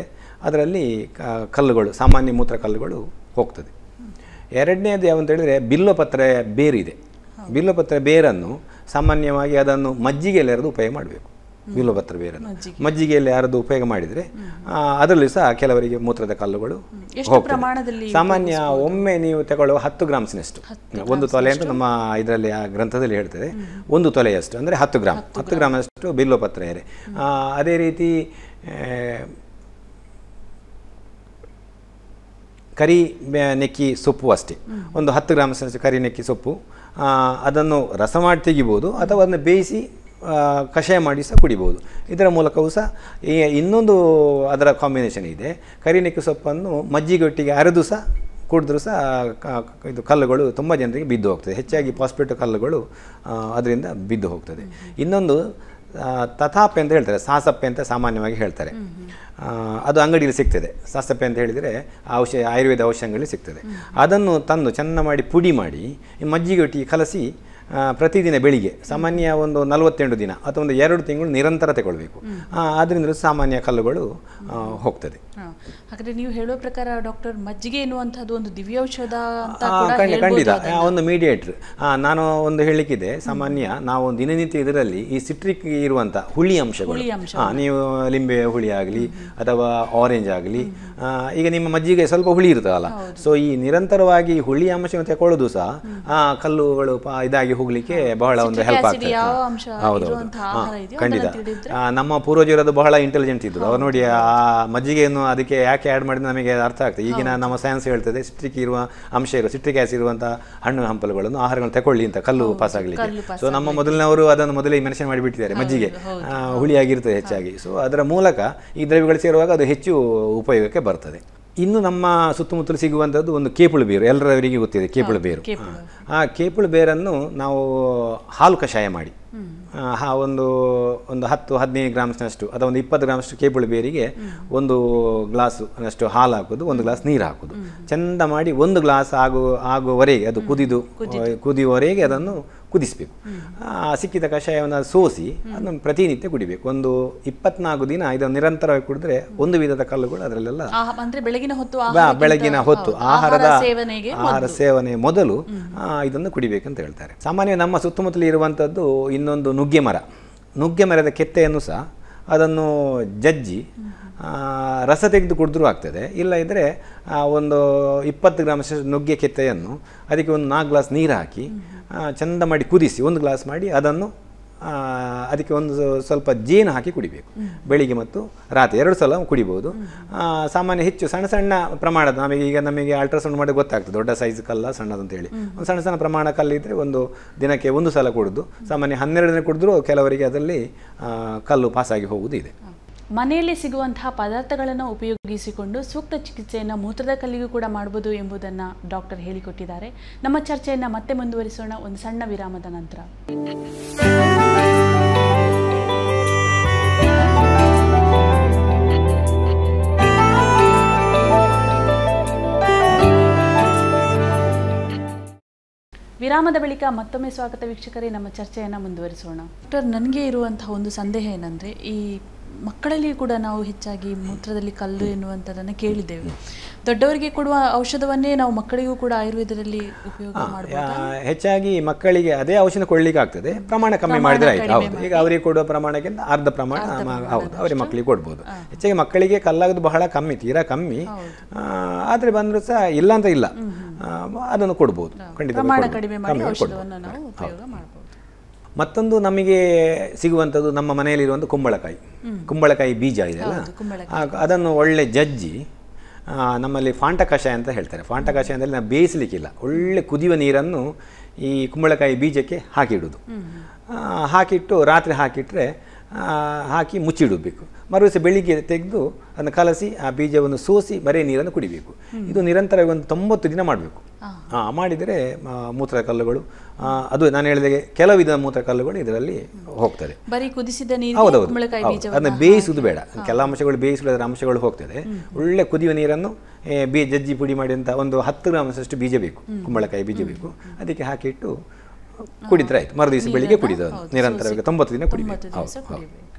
ಅದರಲ್ಲಿ ಕ- ಕಲ್ಲುಗಳು ಸಾಮಾನ್ಯ ಮೂತ್ರ ಕಲ್ಲುಗಳು ಹೋಗ್ತದೆ ಎರಡನೇದು ಯಾವಂತ ಹೇಳಿದರೆ ಬಿಲ್ಲೋಪತ್ರೆ ಬೇರಿದೆ ಬಿಲ್ಲೋಪತ್ರೆ ಬೇರನ್ನು ಸಾಮಾನ್ಯವಾಗಿ ಅದನ್ನು ಮಜ್ಜಿಗೆಯಲ್ಲಿ ಅರೆದು ಉಪಯೋಗ ಮಾಡಬೇಕು ಬಿಲ್ಲೋಪತ್ರೆ ಬೇರನ್ನು ಮಜ್ಜಿಗೆಯಲ್ಲಿ ಅರೆದು ಉಪಯೋಗ ಮಾಡಿದರೆ ಅದರಲ್ಲಿ ಸಹ ಕೆಲವರಿಗೆ ಮೂತ್ರದ ಕಲ್ಲುಗಳು ಎಷ್ಟು ಹೋಗ್ತದೆ. ಪ್ರಮಾಣದಲ್ಲಿ ಸಾಮಾನ್ಯ ಒಮ್ಮೆ ನೀವು ತಗೊಳ್ಳುವ ಹತ್ತು ಗ್ರಾಮ್ಸ್ನಷ್ಟು ಒಂದು ತೊಲೆ ಅಂತ ನಮ್ಮ ಇದರಲ್ಲಿ ಆ ಗ್ರಂಥದಲ್ಲಿ ಹೇಳ್ತದೆ ಒಂದು ತೊಲೆಯಷ್ಟು ಅಂದರೆ ಹತ್ತು ಗ್ರಾಮ್ ಹತ್ತು ಗ್ರಾಮಷ್ಟು ಬಿಲ್ಲೋಪತ್ರೆ ಎರೆ ಆ, ಅದೇ ರೀತಿ ಆ, ಕರಿ ಬೆ- ನೆಕ್ಕಿ ಸೊಪ್ಪು ಅಷ್ಟೇ ಒಂದು ಹತ್ತು ಗ್ರಾಮಷ್ಟು ಕರಿ ನೆಕ್ಕಿ ಸೊಪ್ಪು ಆ, ಅದನ್ನು ರಸ ಮಾಡಿ ತೆಗಿಬೋದು ಅಥವಾ ಅದನ್ನು ಬೇಯಿಸಿ ಆ, ಕಷಾಯ ಮಾಡಿ ಸಹ ಕುಡಿಬೋದು ಇದರ ಮೂಲಕವೂ ಸಹ ಈ ಇನ್ನೊಂದು ಅದರ ಕಾಂಬಿನೇಷನ್ ಇದೆ ಕರಿ ನೆಕ್ಕಿ ಸೊಪ್ಪನ್ನು ಮಜ್ಜಿಗೊಟ್ಟಿಗೆ ಅರೆದು ಸಹ ಕುಡಿದ್ರೂ ಸಹ ಕ- ಕ- ಇದು ಕಲ್ಲುಗಳು ತುಂಬ ಜನರಿಗೆ ಬಿದ್ದು ಹೋಗ್ತದೆ ಹೆಚ್ಚಾಗಿ ಪಾಸ್ಪೇಟ್ ಕಲ್ಲುಗಳು ಅದರಿಂದ ಬಿದ್ದು ಹೋಗ್ತದೆ ಇನ್ನೊಂದು ಆ, ತಥಾಪೆ ಅಂತ ಹೇಳ್ತಾರೆ ಸಾಸಪ್ಪೆ ಅಂತ ಸಾಮಾನ್ಯವಾಗಿ ಹೇಳ್ತಾರೆ ಆ, ಅದು ಅಂಗಡಿಯಲ್ಲಿ ಸಿಗ್ತದೆ ಸಾಸಪ್ಪೆ ಅಂತ ಹೇಳಿದರೆ ಆ ಔಷಧ ಆಯುರ್ವೇದ ಔಷಧಗಳಲ್ಲಿ ಸಿಗ್ತದೆ ಅದನ್ನು ತಂದು ಚೆನ್ನ ಮಾಡಿ ಪುಡಿ ಮಾಡಿ ಈ ಮಜ್ಜಿಗೆ ಒಟ್ಟಿಗೆ ಕಲಸಿ ಆ, ಪ್ರತಿದಿನ ಬೆಳಿಗ್ಗೆ ಸಾಮಾನ್ಯ ಒಂದು ನಲವತ್ತೆಂಟು ದಿನ ಅಥವಾ ಒಂದು ಎರಡು ತಿಂಗಳು ನಿರಂತರ ತಗೊಳ್ಬೇಕು ಅದರಿಂದ ಸಾಮಾನ್ಯ ಕಲ್ಲುಗಳು ಆ, ಹೋಗ್ತದೆ ಹಾ. ಹಾಗಾದ್ರೆ ನೀವು ಹೇಳೋ ಪ್ರಕಾರ ಡಾಕ್ಟರ್ ಮಜ್ಜಿಗೆ ಎನ್ನುವಂಥದ್ದು ಒಂದು ದಿವ್ಯೌಷಧ ಅಂತ ಆ, ಕೂಡ ಖಂಡಿತ ಹೇಳ್ಬೋದು ಖಂಡಿತ ಅದನ್ನ. ಆ, ಒಂದು ಮೀಡಿಯೇಟ್ರ್ ನಾನು ಒಂದು ಹೇಳಲಿಕ್ಕಿದೆ ಸಾಮಾನ್ಯ ನಾವು ದಿನನಿತ್ಯ ಇದರಲ್ಲಿ ಈ ಸಿಟ್ರಿಕ್ ಇರುವಂಥ ಹುಳಿ ಅಂಶಗಳು ಹುಳಿ ಅಂಶ. ಆ, ನೀವು ಲಿಂಬೆ ಹುಳಿ ಆಗಲಿ ಅಥವಾ ಆರೆಂಜ್ ಆಗಲಿ ಈಗ ನಿಮ್ಮ ಮಜ್ಜಿಗೆ ಸ್ವಲ್ಪ ಹುಳಿ ಇರ್ತದಲ್ಲ ಸೊ ಈ ನಿರಂತರವಾಗಿ ಹುಳಿ ಅಂಶವನ್ನು ತಗೊಳ್ಳೋದು ಸಹ ಆ ಕಲ್ಲುಗಳು ಪ- ಇದಾಗಿ ಹೋಗ್ಲಿಕ್ಕೆ ಬಹಳ ಒಂದು Citric ಹೆಲ್ಪ್ acid ಆಗ್ತದೆ ಯಾವ ಹಾ. ಅಂಶ ಹೌದೌದು. ಇರುವಂತಹ ಹಾ, ಆಹಾರ ಇದೆಯೋ ಖಂಡಿತ ಅದನ್ನ ತಿಳಿದ್ರೆ? ಆ, ನಮ್ಮ ಪೂರ್ವಜರು ಅದು ಬಹಳ ಇಂಟೆಲಿಜೆಂಟ್ ಇದ್ರು ಅವ್ರು ನೋಡಿ ಆ ಮಜ್ಜಿಗೆಯನ್ನು ಅದಕ್ಕೆ ಯಾಕೆ ಆ್ಯಡ್ ಮಾಡಿದ್ರೆ ನಮಗೆ ಅರ್ಥ ಆಗ್ತದೆ ಈಗಿನ ನಮ್ಮ ಸೈನ್ಸ್ ಹೇಳ್ತದೆ ಸಿಟ್ರಿಕ್ ಇರುವ ಅಂಶ ಇರುವ ಸಿಟ್ರಿಕ್ ಆಸಿಡ್ ಇರುವಂಥ ಹಣ್ಣು ಹಂಪಲುಗಳನ್ನು ಆಹಾರಗಳನ್ನು ತಗೊಳ್ಳಿ ಅಂತ ಕಲ್ಲು ಪಾಸ್ ಆಗಲಿಕ್ಕೆ ಕಲ್ಲು pass ಸೊ ನಮ್ಮ ಮೊದಲಿನವರು ಅದನ್ನು ಮೊದಲೇ ಮೆನ್ಷನ್ ಮಾಡಿಬಿಟ್ಟಿದ್ದಾರೆ ಮಜ್ಜಿಗೆ ಆ, ಹುಳಿಯಾಗಿರ್ತದೆ ಹೆಚ್ಚಾಗಿ ಸೊ ಅದರ ಮೂಲಕ ಈ ದ್ರವ್ಯಗಳು ಸೇರುವಾಗ ಅದು ಹೆಚ್ಚು ಉಪಯೋಗಕ್ಕೆ ಬರ್ತದೆ ಇನ್ನು ನಮ್ಮ ಸುತ್ತಮುತ್ತಲು ಸಿಗುವಂಥದ್ದು ಒಂದು ಕೇಪುಳು ಬೇರು ಎಲ್ಲರವರಿಗೆ ಗೊತ್ತಿದೆ ಕೇಪುಳು ಬೇರು ಕೇಪುಳು. ಆ ಕೇಪುಳು ಬೇರನ್ನು ನಾವು ಹಾಲು ಕಷಾಯ ಮಾಡಿ ಆ, ಹಾ ಒಂದು ಒಂದು ಹತ್ತು ಹದಿನೈದು ಗ್ರಾಮ್ಸ್ನಷ್ಟು ಅಥವಾ ಒಂದು ಇಪ್ಪತ್ತು ಗ್ರಾಮ್ನಷ್ಟು ಕೇಬುಳು ಬೇರಿಗೆ ಒಂದು ಗ್ಲಾಸು ಅಷ್ಟು ಹಾಲು ಹಾಕೋದು ಒಂದು ಗ್ಲಾಸ್ ನೀರು ಹಾಕೋದು ಚೆಂದ ಮಾಡಿ ಒಂದು ಗ್ಲಾಸ್ ಆಗು ಆಗುವವರೆಗೆ ಅದು ಕುದಿದು ಕುದಿಯುವವರೆಗೆ ಅದನ್ನು ಕುದಿಸಬೇಕು ಸಿಕ್ಕಿದ ಕಷಾಯವನ್ನು ಸೋಸಿ ಅದನ್ನು ಪ್ರತಿನಿತ್ಯ ಕುಡಿಬೇಕು ಒಂದು ಇಪ್ಪತ್ನಾಲ್ಕು ದಿನ ಇದನ್ನು ನಿರಂತರವಾಗಿ ಕುಡಿದ್ರೆ ಒಂದು ವಿಧದ ಕಲ್ಲುಗಳು ಅದರಲ್ಲೆಲ್ಲ ಆಹಾ, ಅಂದ್ರೆ ಬೆಳಗಿನ ಹೊತ್ತು ಬ- ಆಹಾರಕ್ಕಿಂತ- ಬೆಳಗಿನ ಹೊತ್ತು ಹೌದು, ಆಹಾರದ ಆಹಾರ ಸೇವನೆಗೆ ಆಹಾರ ಸೇವನೆ ಮೊದಲು ಆ, ಇದನ್ನು ಕುಡಿಬೇಕಂತ ಹೇಳ್ತಾರೆ ಸಾಮಾನ್ಯ ನಮ್ಮ ಸುತ್ತಮುತ್ತಲು ಇರುವಂಥದ್ದು ಇನ್ನೊಂದು ನುಗ್ಗೆ ಮರ ನುಗ್ಗೆ ಮರದ ಕೆತ್ತೆಯನ್ನು ಸಹ ಅದನ್ನು ಜಜ್ಜಿ ಆ, ರಸ ತೆಗೆದು ಕುಡಿದ್ರೂ ಆಗ್ತದೆ ಇಲ್ಲ ಇದ್ದರೆ ಒಂದು ಇಪ್ಪತ್ತು ಗ್ರಾಮಷ್ಟು ನುಗ್ಗೆ ಕೆತ್ತೆಯನ್ನು ಅದಕ್ಕೆ ಒಂದು ನಾಲ್ಕು ಗ್ಲಾಸ್ ನೀರು ಹಾಕಿ ಆ, ಚಂದ ಮಾಡಿ ಕುದಿಸಿ ಒಂದು ಗ್ಲಾಸ್ ಮಾಡಿ ಅದನ್ನು ಆ, ಅದಕ್ಕೆ ಒಂದು ಸ್ವಲ್ಪ ಜೇನು ಹಾಕಿ ಕುಡಿಬೇಕು ಬೆಳಿಗ್ಗೆ ಮತ್ತು ರಾತ್ರಿ ಎರಡು ಸಲ ಕುಡಿಬೋದು ಆ, ಸಾಮಾನ್ಯ ಹೆಚ್ಚು ಸಣ್ಣ ಸಣ್ಣ ಪ್ರಮಾಣದ ನಮಗೆ ಈಗ ನಮಗೆ ಅಲ್ಟ್ರಾಸೌಂಡ್ ಮಾಡಿ ಗೊತ್ತಾಗ್ತದೆ ದೊಡ್ಡ ಸೈಜ್ ಕಲ್ಲ ಸಣ್ಣದಂತ ಹೇಳಿ ಒಂದು ಸಣ್ಣ ಸಣ್ಣ ಪ್ರಮಾಣ ಕಲ್ಲಿದ್ದರೆ ಒಂದು ದಿನಕ್ಕೆ ಒಂದು ಸಲ ಕುಡಿದು ಸಾಮಾನ್ಯ ಹನ್ನೆರಡು ದಿನ ಕುಡಿದ್ರೂ ಕೆಲವರಿಗೆ ಅದರಲ್ಲಿ ಆ, ಕಲ್ಲು ಪಾಸಾಗಿ ಹೋಗುವುದು ಇದೆ ಮನೆಯಲ್ಲಿ ಸಿಗುವಂತಹ ಪದಾರ್ಥಗಳನ್ನು ಉಪಯೋಗಿಸಿಕೊಂಡು ಸೂಕ್ತ ಚಿಕಿತ್ಸೆಯನ್ನು ಮೂತ್ರದ ಕಲ್ಲಿಗೂ ಕೂಡ ಮಾಡಬಹುದು ಎಂಬುದನ್ನು ಡಾಕ್ಟರ್ ಹೇಳಿಕೊಟ್ಟಿದ್ದಾರೆ ನಮ್ಮ ಚರ್ಚೆಯನ್ನು ಮತ್ತೆ ಮುಂದುವರಿಸೋಣ ಒಂದು ಸಣ್ಣ ವಿರಾಮದ ನಂತರ ವಿರಾಮದ ಬಳಿಕ ಮತ್ತೊಮ್ಮೆ ಸ್ವಾಗತ ವೀಕ್ಷಕರೇ ನಮ್ಮ ಚರ್ಚೆಯನ್ನು ಮುಂದುವರಿಸೋಣ ಡಾಕ್ಟರ್ ನನಗೆ ಇರುವಂತಹ ಒಂದು ಸಂದೇಹ ಏನಂದರೆ ಈ ಮಕ್ಕಳಲ್ಲಿ ಕೂಡ ನಾವು ಹೆಚ್ಚಾಗಿ ಮೂತ್ರದಲ್ಲಿ ಕಲ್ಲು ಎನ್ನುವಂಥದ್ದನ್ನು ಕೇಳಿದ್ದೇವೆ ದೊಡ್ಡವರಿಗೆ ಕೊಡುವ ಔಷಧವನ್ನೇ ನಾವು ಮಕ್ಕಳಿಗೂ ಕೂಡ ಆಯುರ್ವೇದದಲ್ಲಿ ಉಪಯೋಗ ಮಾಡಬಹುದು ಆ, ಹೆಚ್ಚಾಗಿ ಮಕ್ಕಳಿಗೆ ಅದೇ ಔಷಧ ಕೊಡ್ಲಿಕ್ಕೆ ಆಗ್ತದೆ ಪ್ರಮಾಣ ಕಮ್ಮಿ ಪ್ರಮಾಣ ಮಾಡಿದ್ರೆ ಆಯ್ತು ಕಡಿಮೆ ಹೌದು ಈಗ ಅವರಿಗೆ ಕೊಡುವ ಪ್ರಮಾಣಕ್ಕಿಂತ ಅರ್ಧ ಪ್ರಮಾಣ ಮ- ಹೌದು ಅವರಿಗೆ ಮಕ್ಕಳಿಗೆ ಕೊಡ್ಬೋದು ಹೆಚ್ಚಾಗಿ ಮಕ್ಕಳಿಗೆ ಕಲ್ಲಾಗೋದು ಬಹಳ ಕಮ್ಮಿ ತೀರಾ ಕಮ್ಮಿ ಆ, ಆದ್ರೆ ಬಂದರೂ ಸಹ ಇಲ್ಲ ಅಂತ ಇಲ್ಲ ಆ, ಅದನ್ನು ಕೊಡ್ಬೋದು ಖಂಡಿತ ಪ್ರಮಾಣ ಕೊಡ್ಬೋದು. ಕಡಿಮೆ ಮಾಡಿ ಕಮ್ಮಿ ಕೊಡ್ಬೋದು. ಔಷಧವನ್ನು ನಾವು ಉಪಯೋಗ ಮಾಡಬಹುದು ಮತ್ತೊಂದು ನಮಗೆ ಸಿಗುವಂಥದ್ದು ನಮ್ಮ ಮನೆಯಲ್ಲಿರುವಂಥ ಕುಂಬಳಕಾಯಿ ಕುಂಬಳಕಾಯಿ ಬೀಜ ಇದೆಯಲ್ಲ ಕುಂಬಳಕಾಯಿ. ಆ, ಅದನ್ನು ಒಳ್ಳೆ ಜಜ್ಜಿ ಆ, ನಮ್ಮಲ್ಲಿ ಫಾಂಟ ಕಷಾಯ ಅಂತ ಹೇಳ್ತಾರೆ ಫಾಂಟ ಕಷಾಯ ಅಂದರೆ ನಾವು ಬೇಯಿಸಲಿಕ್ಕಿಲ್ಲ ಒಳ್ಳೆ ಕುದಿಯುವ ನೀರನ್ನು ಈ ಕುಂಬಳಕಾಯಿ ಬೀಜಕ್ಕೆ ಹಾಕಿಡುವುದು ಆ, ಹಾಕಿಟ್ಟು ರಾತ್ರಿ ಹಾಕಿಟ್ರೆ ಆ, ಹಾಕಿ ಮುಚ್ಚಿಡಬೇಕು ಮರುದಿವಸ ಬೆಳಿಗ್ಗೆ ತೆಗೆದು ಅದನ್ನು ಕಲಸಿ ಆ ಬೀಜವನ್ನು ಸೋಸಿ ಬರೀ ನೀರನ್ನು ಕುಡಿಬೇಕು ಇದು ನಿರಂತರವಾಗಿ ಒಂದು ತೊಂಬತ್ತು ದಿನ ಮಾಡಬೇಕು ಮಾಡಿದರೆ ಆ, ಮೂತ್ರ ಕಲ್ಲುಗಳು ಆ, ಅದು ನಾನು ಹೇಳಿದಾಗೆ ಕೆಲವು ವಿಧದ ಮೂತ್ರ ಕಲ್ಲುಗಳು ಇದರಲ್ಲಿ ಹೋಗ್ತದೆ ಬರೀ ಕುದಿಸಿದ ನೀರು ಹೌದೌದು ಕುಂಬಳಕಾಯಿ ಹೌದು. ಬೀಜವನ್ನು ಅದನ್ನ ಬೇಯಿಸುವುದು ಬೇಡ ಕೆಲ ಅಂಶಗಳು ಬೇಯಿಸುವ ಅದರ ಅಂಶಗಳು ಹೋಗ್ತದೆ ಒಳ್ಳೆ ಕುದಿಯುವ ನೀರನ್ನು ಏ, ಬೀ ಜಜ್ಜಿ ಪುಡಿ ಮಾಡಿ ಅಂತ ಒಂದು ಹತ್ತು ಗ್ರಾಮಷ್ಟು ಬೀಜ ಬೇಕು ಕುಂಬಳಕಾಯಿ ಬೀಜ ಬೇಕು ಅದಕ್ಕೆ ಹಾಕಿಟ್ಟು ಕುಡಿದ್ರೆ ಆಯ್ತು ಮರುದಿವಸ ಬೆಳಿಗ್ಗೆ ಕುಡಿದು ಅದು ನಿರಂತರವಾಗಿ ತೊಂಬತ್ತು ದಿನ ಕುಡಿಬೇಕು ಒಂಬತ್ತು ಹೌದು ದಿವಸ ಹೌದು ಕುಡಿಬೇಕು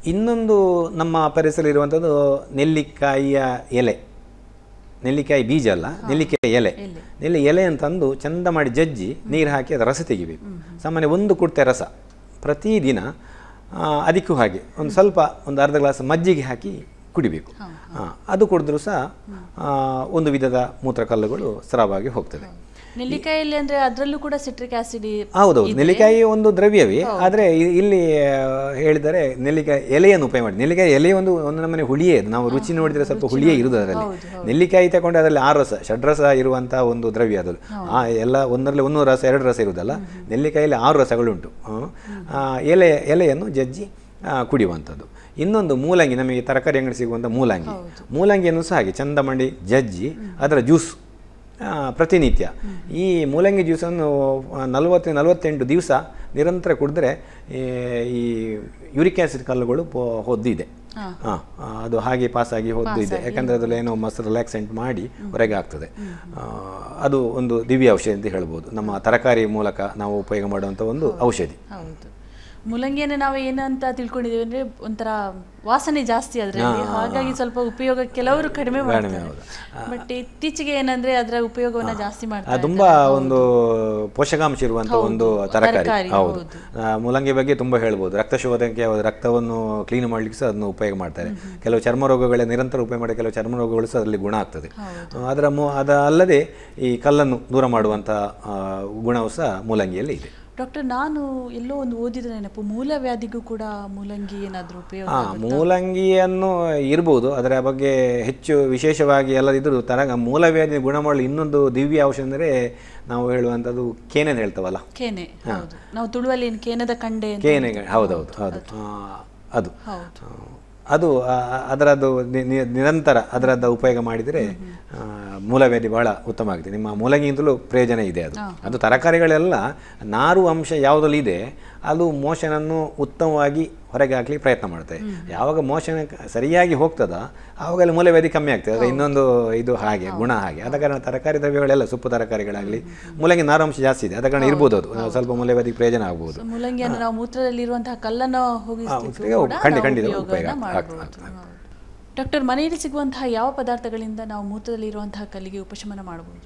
ಇನ್ನೊಂದು ನಮ್ಮ ಪರಿಸರ ಇರುವಂಥದ್ದು ನೆಲ್ಲಿಕಾಯಿಯ ಎಲೆ ನೆಲ್ಲಿಕಾಯಿ ಬೀಜ ಅಲ್ಲ ನೆಲ್ಲಿಕಾಯಿ ಎಲೆ ನೆಲ್ಲಿ ಎಲೆಯನ್ನು ತಂದು ಚಂದ ಮಾಡಿ ಜಜ್ಜಿ ನೀರು ಹಾಕಿ ಅದು ರಸ ತೆಗಿಬೇಕು ಸಾಮಾನ್ಯ ಒಂದು ಕುಡ್ತೆ ರಸ ಪ್ರತಿದಿನ ಆ, ಅದಕ್ಕೂ ಹಾಗೆ ಒಂದು ಸ್ವಲ್ಪ ಒಂದು ಅರ್ಧ ಗ್ಲಾಸ್ ಮಜ್ಜಿಗೆ ಹಾಕಿ ಕುಡಿಬೇಕು ಆ, ಅದು ಕುಡಿದ್ರೂ ಸಹ ಆ, ಒಂದು ವಿಧದ ಮೂತ್ರಕಲ್ಲುಗಳು ಸ್ರಾವಾಗಿ ಹೋಗ್ತದೆ ನೆಲ್ಲಿಕಾಯಲ್ಲಿ ಅಂದ್ರೆ ಅದರಲ್ಲೂ ಕೂಡ ಸಿಟ್ರಿಕ್ ಆಸಿಡ್ ಹೌದೌದು ನೆಲ್ಲಿಕಾಯಿ ಒಂದು ದ್ರವ್ಯವೇ ಆದರೆ ಇ- ಇಲ್ಲಿ ಆ, ಹೇಳಿದರೆ ನೆಲ್ಲಿಕಾಯಿ ಎಲೆಯನ್ನು ಉಪಯೋಗ ಮಾಡಿ ನೆಲ್ಲಿಕಾಯಿ ಎಲೆ ಒಂದು ಒಂದು ನಮ್ಮನೆ ಹುಳಿಯೇ ಅದು. ನಾವು ರುಚಿ ನೋಡಿದರೆ ಸ್ವಲ್ಪ ಹುಳಿಯೇ ಇರುವುದು ಅದರಲ್ಲಿ ನೆಲ್ಲಿಕಾಯಿ ತಗೊಂಡು ಅದರಲ್ಲಿ ಆರು ರಸ ಷಡ್ರಸ ಇರುವಂಥ ಒಂದು ದ್ರವ್ಯ ಅದು ಆ ಎಲ್ಲ ಒಂದರಲ್ಲಿ ಒಂದು ರಸ ಎರಡು ರಸ ಇರುವುದಲ್ಲ ನೆಲ್ಲಿಕಾಯಲ್ಲಿ ಆರು ರಸಗಳುಂಟು ಹ್ಮ್. ಆ, ಎಲೆ ಎಲೆಯನ್ನು ಜಜ್ಜಿ ಆ, ಕುಡಿಯುವಂಥದ್ದು ಇನ್ನೊಂದು ಮೂಲಂಗಿ ನಮಗೆ ತರಕಾರಿ ಅಂಗಡಿ ಸಿಗುವಂಥ ಮೂಲಂಗಿ ಮೂಲಂಗಿಯನ್ನು ಸಹ ಹಾಗೆ ಚಂದ ಮಾಡಿ ಜಜ್ಜಿ ಅದರ ಜ್ಯೂಸ್ ಆ, ಪ್ರತಿನಿತ್ಯ ಈ ಮೂಲಂಗಿ ಜ್ಯೂಸನ್ನು ನಲವತ್ತು ನಲವತ್ತೆಂಟು ದಿವಸ ನಿರಂತರ ಕುಡಿದ್ರೆ ಈ ಈ ಯೂರಿಕ್ ಆಸಿಡ್ ಕಲ್ಲುಗಳು ಪೋ- ಹೊದ್ದಿದೆ ಹಾಂ ಅದು ಹಾಗೆ ಪಾಸಾಗಿ ಹೊದ್ದಿದೆ ಯಾಕಂದರೆ ಅದರಲ್ಲಿ ಏನೋ ಮಸ್ತ್ ರಿಲ್ಯಾಕ್ಸೆಂಟ್ ಮಾಡಿ ಹೊರಗೆ ಆಗ್ತದೆ ಆ, ಅದು ಒಂದು ದಿವ್ಯ ಔಷಧಿ ಅಂತ ಹೇಳ್ಬೋದು ನಮ್ಮ ತರಕಾರಿ ಮೂಲಕ ನಾವು ಉಪಯೋಗ ಮಾಡುವಂಥ ಒಂದು ಔಷಧಿ ಹೌದು ಮುಲಂಗಿಯನ್ನು ನಾವು ಏನಂತ ತಿಳ್ಕೊಂಡಿದ್ದೀವಿ ಅಂದ್ರೆ ಒಂಥರ ವಾಸನೆ ಜಾಸ್ತಿ ಅದರಲ್ಲಿ ಹಾಗಾಗಿ ಸ್ವಲ್ಪ ಉಪಯೋಗ ಕೆಲವರು ಕಡಿಮೆ ಮಾಡ್ತಾರೆ ಬಟ್ ಇತ್ತೀಚೆಗೆ ಏನಂದ್ರೆ ಅದರ ಉಪಯೋಗವನ್ನ ಜಾಸ್ತಿ ಆ, ಮಾಡ್ತಾರೆ ತುಂಬಾ ಒಂದು ಪೋಷಕಾಂಶ ಇರುವಂತ ಒಂದು ತರಕಾರಿ ತರಕಾರಿ, ಹೌದು ಆ, ಮೂಲಂಗಿ ಬಗ್ಗೆ ತುಂಬಾ ಹೇಳ್ಬೋದು ರಕ್ತ ಶೋಧನೆಗೆ ಅವ್ರು ರಕ್ತವನ್ನು ಕ್ಲೀನ್ ಮಾಡ್ಲಿಕ್ಕೆ ಸಹ ಅದನ್ನು ಉಪಯೋಗ ಮಾಡ್ತಾರೆ ಕೆಲವು ಚರ್ಮ ರೋಗಗಳ ನಿರಂತರ ಉಪಯೋಗ ಮಾಡಿ ಕೆಲವು ಚರ್ಮ ರೋಗಗಳು ಸಹ ಅದರಲ್ಲಿ ಗುಣ ಆಗ್ತದೆ ಆ, ಅದರ ಮೂ ಅದ ಅಲ್ಲದೆ ಈ ಕಲ್ಲನ್ನು ದೂರ ಮಾಡುವಂತ ಆ, ಗುಣವು ಸಹ ಮೂಲಂಗಿಯಲ್ಲಿ ಇದೆ ಡಾಕ್ಟರ್ ನಾನು ಎಲ್ಲೋ ಒಂದು ಓದಿದ ನೆನಪು ಮೂಲವ್ಯಾಧಿಗೂ ಕೂಡ ಮೂಲಂಗಿ ಏನಾದರೂ ಉಪಯೋಗ ಆ ಮೂಲಂಗಿಯನ್ನು ಇರ್ಬೋದು ಅದರ ಬಗ್ಗೆ ಹೆಚ್ಚು ವಿಶೇಷವಾಗಿ ಎಲ್ಲದಿದ್ದರೂ ತರ ಮೂಲವ್ಯಾಧಿ ಗುಣ ಮಾಡಲು ಇನ್ನೊಂದು ದಿವ್ಯ ಔಷಧ ಅಂದರೆ ನಾವು ಹೇಳುವಂಥದ್ದು ಕೇನೆನ್ ಹೇಳ್ತವಲ್ಲ ಕೇನೆ ಹೌದು ನಾವು ತುಳುವಲ್ಲಿ ಏನು ಕೇನದ ಕಂಡೆ ಅಂತ ಕೇನೆ ಹೌದೌದು ಹೌದು ಆ, ಅದು ಹೌದು ಆ, ಅದು ಆ, ಅದರದ್ದು ನಿ- ನಿ- ನಿರಂತರ ಅದರದ್ದು ಉಪಯೋಗ ಮಾಡಿದರೆ ಆ, ಮೂಲವ್ಯಾಧಿ ಬಹಳ ಉತ್ತಮ ಆಗಿದೆ ನಿಮ್ಮ ಮೂಲಂಗಿಯಿಂದಲೂ ಪ್ರಯೋಜನ ಇದೆ ಅದು ಅದು ತರಕಾರಿಗಳೆಲ್ಲ ನಾರು ಅಂಶ ಯಾವುದಲ್ಲಿ ಇದೆ ಅದು ಮೋಷನನ್ನು ಉತ್ತಮವಾಗಿ ಹೊರಗೆ ಹಾಕ್ಲಿಕ್ಕೆ ಪ್ರಯತ್ನ ಮಾಡ್ತದೆ ಯಾವಾಗ ಮೋಷನ ಕ- ಸರಿಯಾಗಿ ಹೋಗ್ತದ ಆವಾಗಲೇ ಮೂಲವ್ಯಾಧಿ ಕಮ್ಮಿ ಆಗ್ತದೆ ಅದು ಇನ್ನೊಂದು ಇದು ಹಾಗೆ ಗುಣ ಹಾಗೆ ಆದ ಕಾರಣ ತರಕಾರಿ ದ್ರವ್ಯಗಳೆಲ್ಲ ಸೊಪ್ಪು ತರಕಾರಿಗಳಾಗಲಿ ಮೂಲಂಗಿ ನಾರಾಂಶ ಜಾಸ್ತಿ ಇದೆ ಆದ ಕಾರಣ ಇರ್ಬೋದು ಅದು ಸ್ವಲ್ಪ ಮೂಲವ್ಯಾಧಿಗೆ ಪ್ರಯೋಜನ ಆಗ್ಬೋದು ಸೊ ಮುಲಂಗಿಯನ್ನು ನಾವು ಮೂತ್ರದಲ್ಲಿರುವಂತಹ ಕಲ್ಲನ್ನು ಹೋಗಿಸ್ಲಿಕ್ಕೂ ಉಪಯೋಗ- ಕೂಡ ಖಂಡಿತ- ನಾವು ಖಂಡಿತ ಉಪಯೋಗವನ್ನ ಉಪಯೋಗ ಮಾಡ್ಬೋದು. ಆಗ್ತದೆ, ಹೌದು. ಡಾಕ್ಟರ್ ಮನೆಯಲ್ಲಿ ಸಿಗುವಂತಹ ಯಾವ ಪದಾರ್ಥಗಳಿಂದ ನಾವು ಮೂತ್ರದಲ್ಲಿರುವಂತಹ ಕಲ್ಲಿಗೆ ಉಪಶಮನ ಮಾಡಬಹುದು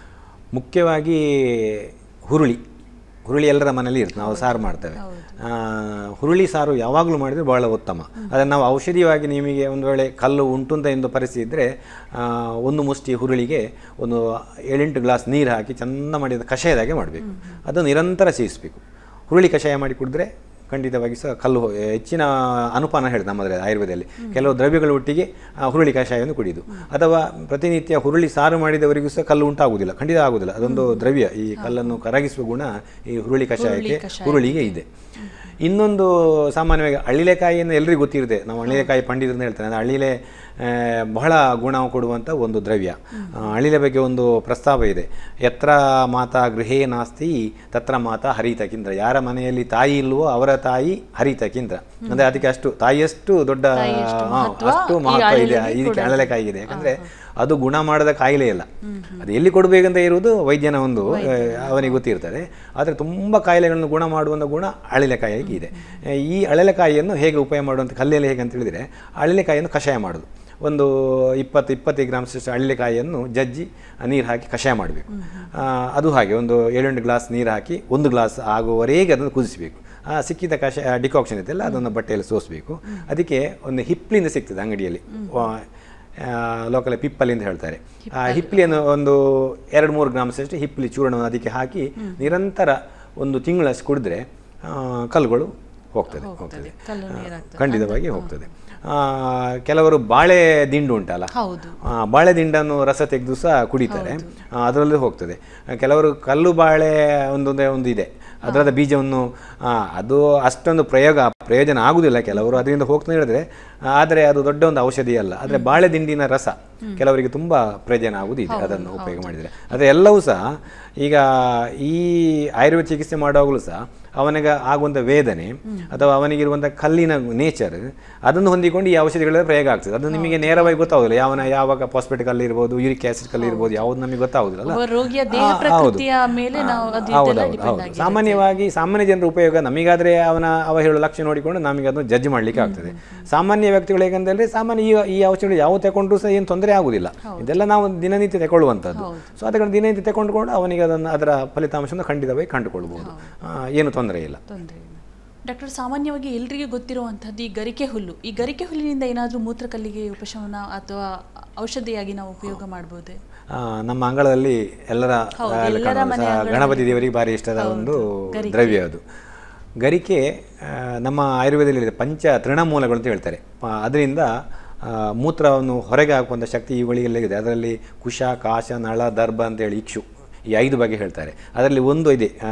ಮುಖ್ಯವಾಗಿ ಹುರುಳಿ ಹುರುಳಿ ಎಲ್ಲರ ಮನೇಲಿ ಇರುತ್ತೆ ನಾವು ಸಾರು ಮಾಡ್ತೇವೆ ಆ, ಹುರುಳಿ ಸಾರು ಯಾವಾಗಲೂ ಮಾಡಿದರೆ ಬಹಳ ಉತ್ತಮ ಅದನ್ನು ನಾವು ಔಷಧಿಯಾಗಿ ನಿಮಗೆ ಒಂದು ವೇಳೆ ಕಲ್ಲು ಉಂಟು ಅಂತ ಎಂದು ಪರಿಸ್ಥಿತಿ ಇದ್ದರೆ ಒಂದು ಮುಷ್ಟಿ ಹುರುಳಿಗೆ ಒಂದು ಏಳೆಂಟು ಗ್ಲಾಸ್ ನೀರು ಹಾಕಿ ಚೆಂದ ಮಾಡಿದ ಕಷಾಯದಾಗೆ ಮಾಡಬೇಕು ಅದು ನಿರಂತರ ಸೇವಿಸಬೇಕು ಹುರುಳಿ ಕಷಾಯ ಮಾಡಿ ಕುಡಿದ್ರೆ ಖಂಡಿತವಾಗಿ ಸಹ ಕಲ್ಲು ಹೋ- ಹೆಚ್ಚಿನ ಅನುಪಾನ ಹೇಳಿ ನಮ್ಮದ್ರಲ್ಲಿ ಆಯುರ್ವೇದದಲ್ಲಿ ಕೆಲವು ದ್ರವ್ಯಗಳ ಒಟ್ಟಿಗೆ ಆ ಹುರುಳಿ ಕಷಾಯವನ್ನು ಕುಡಿಯುದು ಅಥವಾ ಪ್ರತಿನಿತ್ಯ ಹುರುಳಿ ಸಾರು ಮಾಡಿದವರಿಗೂ ಸಹ ಕಲ್ಲು ಉಂಟಾಗುವುದಿಲ್ಲ ಖಂಡಿತ ಆಗುವುದಿಲ್ಲ ಅದೊಂದು ದ್ರವ್ಯ ಈ ಕಲ್ಲನ್ನು ಕರಗಿಸುವ ಗುಣ ಈ ಹುರುಳಿ ಕಷಾಯಕ್ಕೆ ಹುರುಳಿಗೆ ಇದೆ ಇನ್ನೊಂದು ಸಾಮಾನ್ಯವಾಗಿ ಅಳಿಲೆಕಾಯಿಯನ್ನು ಎಲ್ರಿಗೂ ಗೊತ್ತಿರುತ್ತೆ ನಾವು ಅಳಿಲೆಕಾಯಿ ಪಂಡಿತರು ಅಂತ ಹೇಳ್ತಾರೆ ಅಂದ್ರೆ ಅಳಿಲೆ ಆ, ಬಹಳ ಗುಣ ಕೊಡುವಂಥ ಒಂದು ದ್ರವ್ಯ ಆ, ಅಳಿಲೆ ಬಗ್ಗೆ ಒಂದು ಪ್ರಸ್ತಾವ ಇದೆ ಎತ್ರ ಮಾತಾ ಗೃಹೇ ನಾಸ್ತಿ ತತ್ರ ಮಾತಾ ಹರಿತಕೀಂದ್ರ ಯಾರ ಮನೆಯಲ್ಲಿ ತಾಯಿ ಇಲ್ವೋ ಅವರ ತಾಯಿ ಹರಿತಕೀಂದ್ರ ಅಂದ್ರೆ ಅದಕ್ಕೆ ಅಷ್ಟು ತಾಯಿಯಷ್ಟು ದೊಡ್ಡ ಹಾ, ಅಷ್ಟು ಮಹತ್ವ ಇದೆ ಇದಕ್ಕೆ ಅಳಲೆಕಾಯಿ ಇದೆ ಯಾಕಂದ್ರೆ ಅದು ಗುಣ ಮಾಡದ ಕಾಯಿಲೆ ಇಲ್ಲ ಅದು ಎಲ್ಲಿ ಕೊಡಬೇಕಂತ ಇರುವುದು ವೈದ್ಯನ ಒಂದು ಆ, ಅವನಿಗೆ ಗೊತ್ತಿರ್ತದೆ ಆದರೆ ತುಂಬ ಕಾಯಿಲೆಗಳನ್ನು ಗುಣ ಮಾಡುವಂಥ ಗುಣ ಅಳಿಲೆಕಾಯಿಗೆ ಇದೆ ಆ, ಈ ಅಳಿಲೆಕಾಯಿಯನ್ನು ಹೇಗೆ ಉಪಯೋಗ ಮಾಡುವಂಥ ಕಲ್ಲೆಲ್ಲ ಹೇಗೆ ಅಂತ ಹೇಳಿದರೆ ಅಳಿಲೆಕಾಯಿಯನ್ನು ಕಷಾಯ ಮಾಡೋದು ಒಂದು ಇಪ್ಪತ್ತು ಇಪ್ಪತ್ತೈದು ಗ್ರಾಮ್ಸಷ್ಟು ಅಳಿಲೆಕಾಯಿಯನ್ನು ಜಜ್ಜಿ ನೀರು ಹಾಕಿ ಕಷಾಯ ಮಾಡಬೇಕು ಅದು ಹಾಗೆ ಒಂದು ಏಳೆಂಟು ಗ್ಲಾಸ್ ನೀರು ಹಾಕಿ ಒಂದು ಗ್ಲಾಸ್ ಆಗುವವರೆಗೆ ಅದನ್ನು ಕುದಿಸಬೇಕು ಆ ಸಿಕ್ಕಿದ ಕಷಾಯ ಡಿಕಾಕ್ಷನ್ ಇದೆಯಲ್ಲ ಅದನ್ನು ಬಟ್ಟೆಯಲ್ಲಿ ಸೋಸಬೇಕು ಅದಕ್ಕೆ ಒಂದು ಹಿಪ್ಲಿಂದ ಸಿಗ್ತದೆ ಅಂಗಡಿಯಲ್ಲಿ ಲೋಕಲ್ ಪಿಪ್ಪಲಿ ಅಂತ ಹೇಳ್ತಾರೆ ಆ ಹಿಪ್ಲಿಯನ್ನು ಒಂದು ಎರಡು ಮೂರು ಗ್ರಾಮ್ಸಷ್ಟು ಹಿಪ್ಲಿ ಚೂರ್ಣವನ್ನು ಅದಕ್ಕೆ ಹಾಕಿ ನಿರಂತರ ಒಂದು ತಿಂಗಳಷ್ಟು ಕುಡಿದ್ರೆ ಆ, ಕಲ್ಲುಗಳು ಹೋಗ್ತದೆ ಹೋಗ್ತದೆ ಕಲ್ಲು ಆ, ನೀರಾಗ್ತದೆ. ಖಂಡಿತವಾಗಿ ಹೋಗ್ತದೆ ಆ, ಕೆಲವರು ಬಾಳೆ ದಿಂಡು ಉಂಟಲ್ಲ ಹೌದು ಆ, ಬಾಳೆ ದಿಂಡನ್ನು ರಸ ತೆಗೆದು ಸಹ ಕುಡಿತಾರೆ ಆ, ಅದರಲ್ಲೂ ಹೋಗ್ತದೆ ಆ, ಕೆಲವರು ಕಲ್ಲು ಬಾಳೆ ಒಂದೊಂದೇ ಒಂದು ಇದೆ ಅದರದ ಬೀಜವನ್ನು ಆ, ಅದು ಅಷ್ಟೊಂದು ಪ್ರಯೋಗ ಪ್ರಯೋಜನ ಆಗುವುದಿಲ್ಲ ಕೆಲವರು ಅದರಿಂದ ಹೋಗ್ತಾನೆ ಹೇಳಿದ್ರೆ ಆದರೆ ಅದು ದೊಡ್ಡ ಒಂದು ಔಷಧಿ ಅಲ್ಲ ಆದರೆ ಬಾಳೆ ದಿಂಡಿನ ರಸ ಕೆಲವರಿಗೆ ತುಂಬ ಪ್ರಯೋಜನ ಆಗುವುದು ಇದೆ ಅದನ್ನು ಉಪಯೋಗ ಮಾಡಿದರೆ ಆದರೆ ಎಲ್ಲವೂ ಸಹ ಈಗ ಈ ಆಯುರ್ವೇದ ಚಿಕಿತ್ಸೆ ಮಾಡುವಾಗಲೂ ಸಹ ಅವನಿಗೆ ಆಗುವಂಥ ವೇದನೆ ಅಥವಾ ಅವನಿಗಿರುವಂಥ ಕಲ್ಲಿನ ನೇಚರ್ ಅದನ್ನು ಹೊಂದಿಕೊಂಡು ಈ ಔಷಧಿಗಳ ಪ್ರಯೋಗ ಆಗ್ತದೆ ಅದು ನಿಮಗೆ ನೇರವಾಗಿ ಗೊತ್ತಾಗೋದಿಲ್ಲ ಯಾವನ ಯಾವಾಗ ಫಾಸ್ಫೆಟಿಕ್ ಕಲ್ಲು ಇರ್ಬೋದು ಯೂರಿಕ್ ಆಸಿಡ್ ಕಲ್ಲು ಇರ್ಬೋದು ಯಾವುದು ನಮಗೆ ಗೊತ್ತಾಗೋದಿಲ್ಲ ಒಬ್ಬ ರೋಗಿಯ ದೇಹ ಆ, ಹೌದು. ಪ್ರಕೃತಿಯ ಮೇಲೆ ನಾವು ಅದು ಹೌದು, ಇದೆಲ್ಲ ಹೌದು, ಡಿಪೆಂಡ್ ಹೌದು. ಆಗಿ ಸಾಮಾನ್ಯವಾಗಿ ಸಾಮಾನ್ಯ ಜನರ ಉಪಯೋಗ ನಮಗಾದ್ರೆ ಅವನ ಅವ ಹೇಳೋ ಲಕ್ಷ್ಯ ನೋಡಿಕೊಂಡು ನಮಗೆ ಅದನ್ನು ಜಡ್ಜ್ ಮಾಡ್ಲಿಕ್ಕೆ ಆಗ್ತದೆ ಸಾಮಾನ್ಯ ವ್ಯಕ್ತಿಗಳು ಹೇಗಂತಂದ್ರೆ ಸಾಮಾನ್ಯ ಈ ಈ ಔಷಧಿಗಳು ಯಾವ ತಗೊಂಡ್ರು ಸಹ ಏನು ತೊಂದರೆ ಆಗುದಿಲ್ಲ ಇದೆಲ್ಲ ನಾವು ದಿನನಿತ್ಯ ತಗೊಳ್ಳುವಂಥದ್ದು ಸೊ ಅದನ್ನು ದಿನನಿತ್ಯ ತಗೊಂಡುಕೊಂಡು ಅವನಿಗೆ ಅದನ್ನು ಅದರ ಫಲಿತಾಂಶವನ್ನು ಖಂಡಿತವಾಗಿ ಕಂಡುಕೊಳ್ಬಹುದು ಆ, ಏನು ತೊಂದರೆ ಇಲ್ಲ ತೊಂದರೆ ಇಲ್ಲ ಡಾಕ್ಟರ್ ಸಾಮಾನ್ಯವಾಗಿ ಎಲ್ರಿಗೂ ಗೊತ್ತಿರುವಂಥದ್ದು ಈ ಗರಿಕೆ ಹುಲ್ಲು ಈ ಗರಿಕೆ ಹುಲ್ಲಿನಿಂದ ಏನಾದರೂ ಮೂತ್ರಕಲ್ಲಿಗೆ ಉಪಶಮನ ಅಥವಾ ಔಷಧಿಯಾಗಿ ನಾವು ಉಪಯೋಗ ಮಾಡ್ಬೋದೇ ಆ, ನಮ್ಮ ಅಂಗಳದಲ್ಲಿ ಎಲ್ಲರ ಹೌದು, ಅಲ್ಲಿ ಎಲ್ಲರ ಕಾಣುವ ಮನೆ ಸಹ ಅಂಗಳದಲ್ಲಿ. ಗಣಪತಿ ದೇವರಿಗೆ ಭಾರಿ ಇಷ್ಟದ ಒಂದು ಗರಿಕೆ. ದ್ರವ್ಯ ಅದು ಗರಿಕೆ ಆ, ನಮ್ಮ ಆಯುರ್ವೇದದಲ್ಲಿ ಇದೆ ಪಂಚ ತೃಣಮೂಲಗಳು ಅಂತ ಹೇಳ್ತಾರೆ ಪ- ಅದರಿಂದ ಆ, ಮೂತ್ರವನ್ನು ಹೊರಗೆ ಹಾಕುವಂಥ ಶಕ್ತಿ ಇವುಗಳಿಗೆಲ್ಲ ಇದೆ ಅದರಲ್ಲಿ ಕುಶ ಕಾಶ ನಳ ದರ್ಭ ಅಂತೇಳಿ ಇಕ್ಷು ಈ ಐದು ಬಗೆ ಹೇಳ್ತಾರೆ ಅದರಲ್ಲಿ ಒಂದು ಇದೆ ಆ,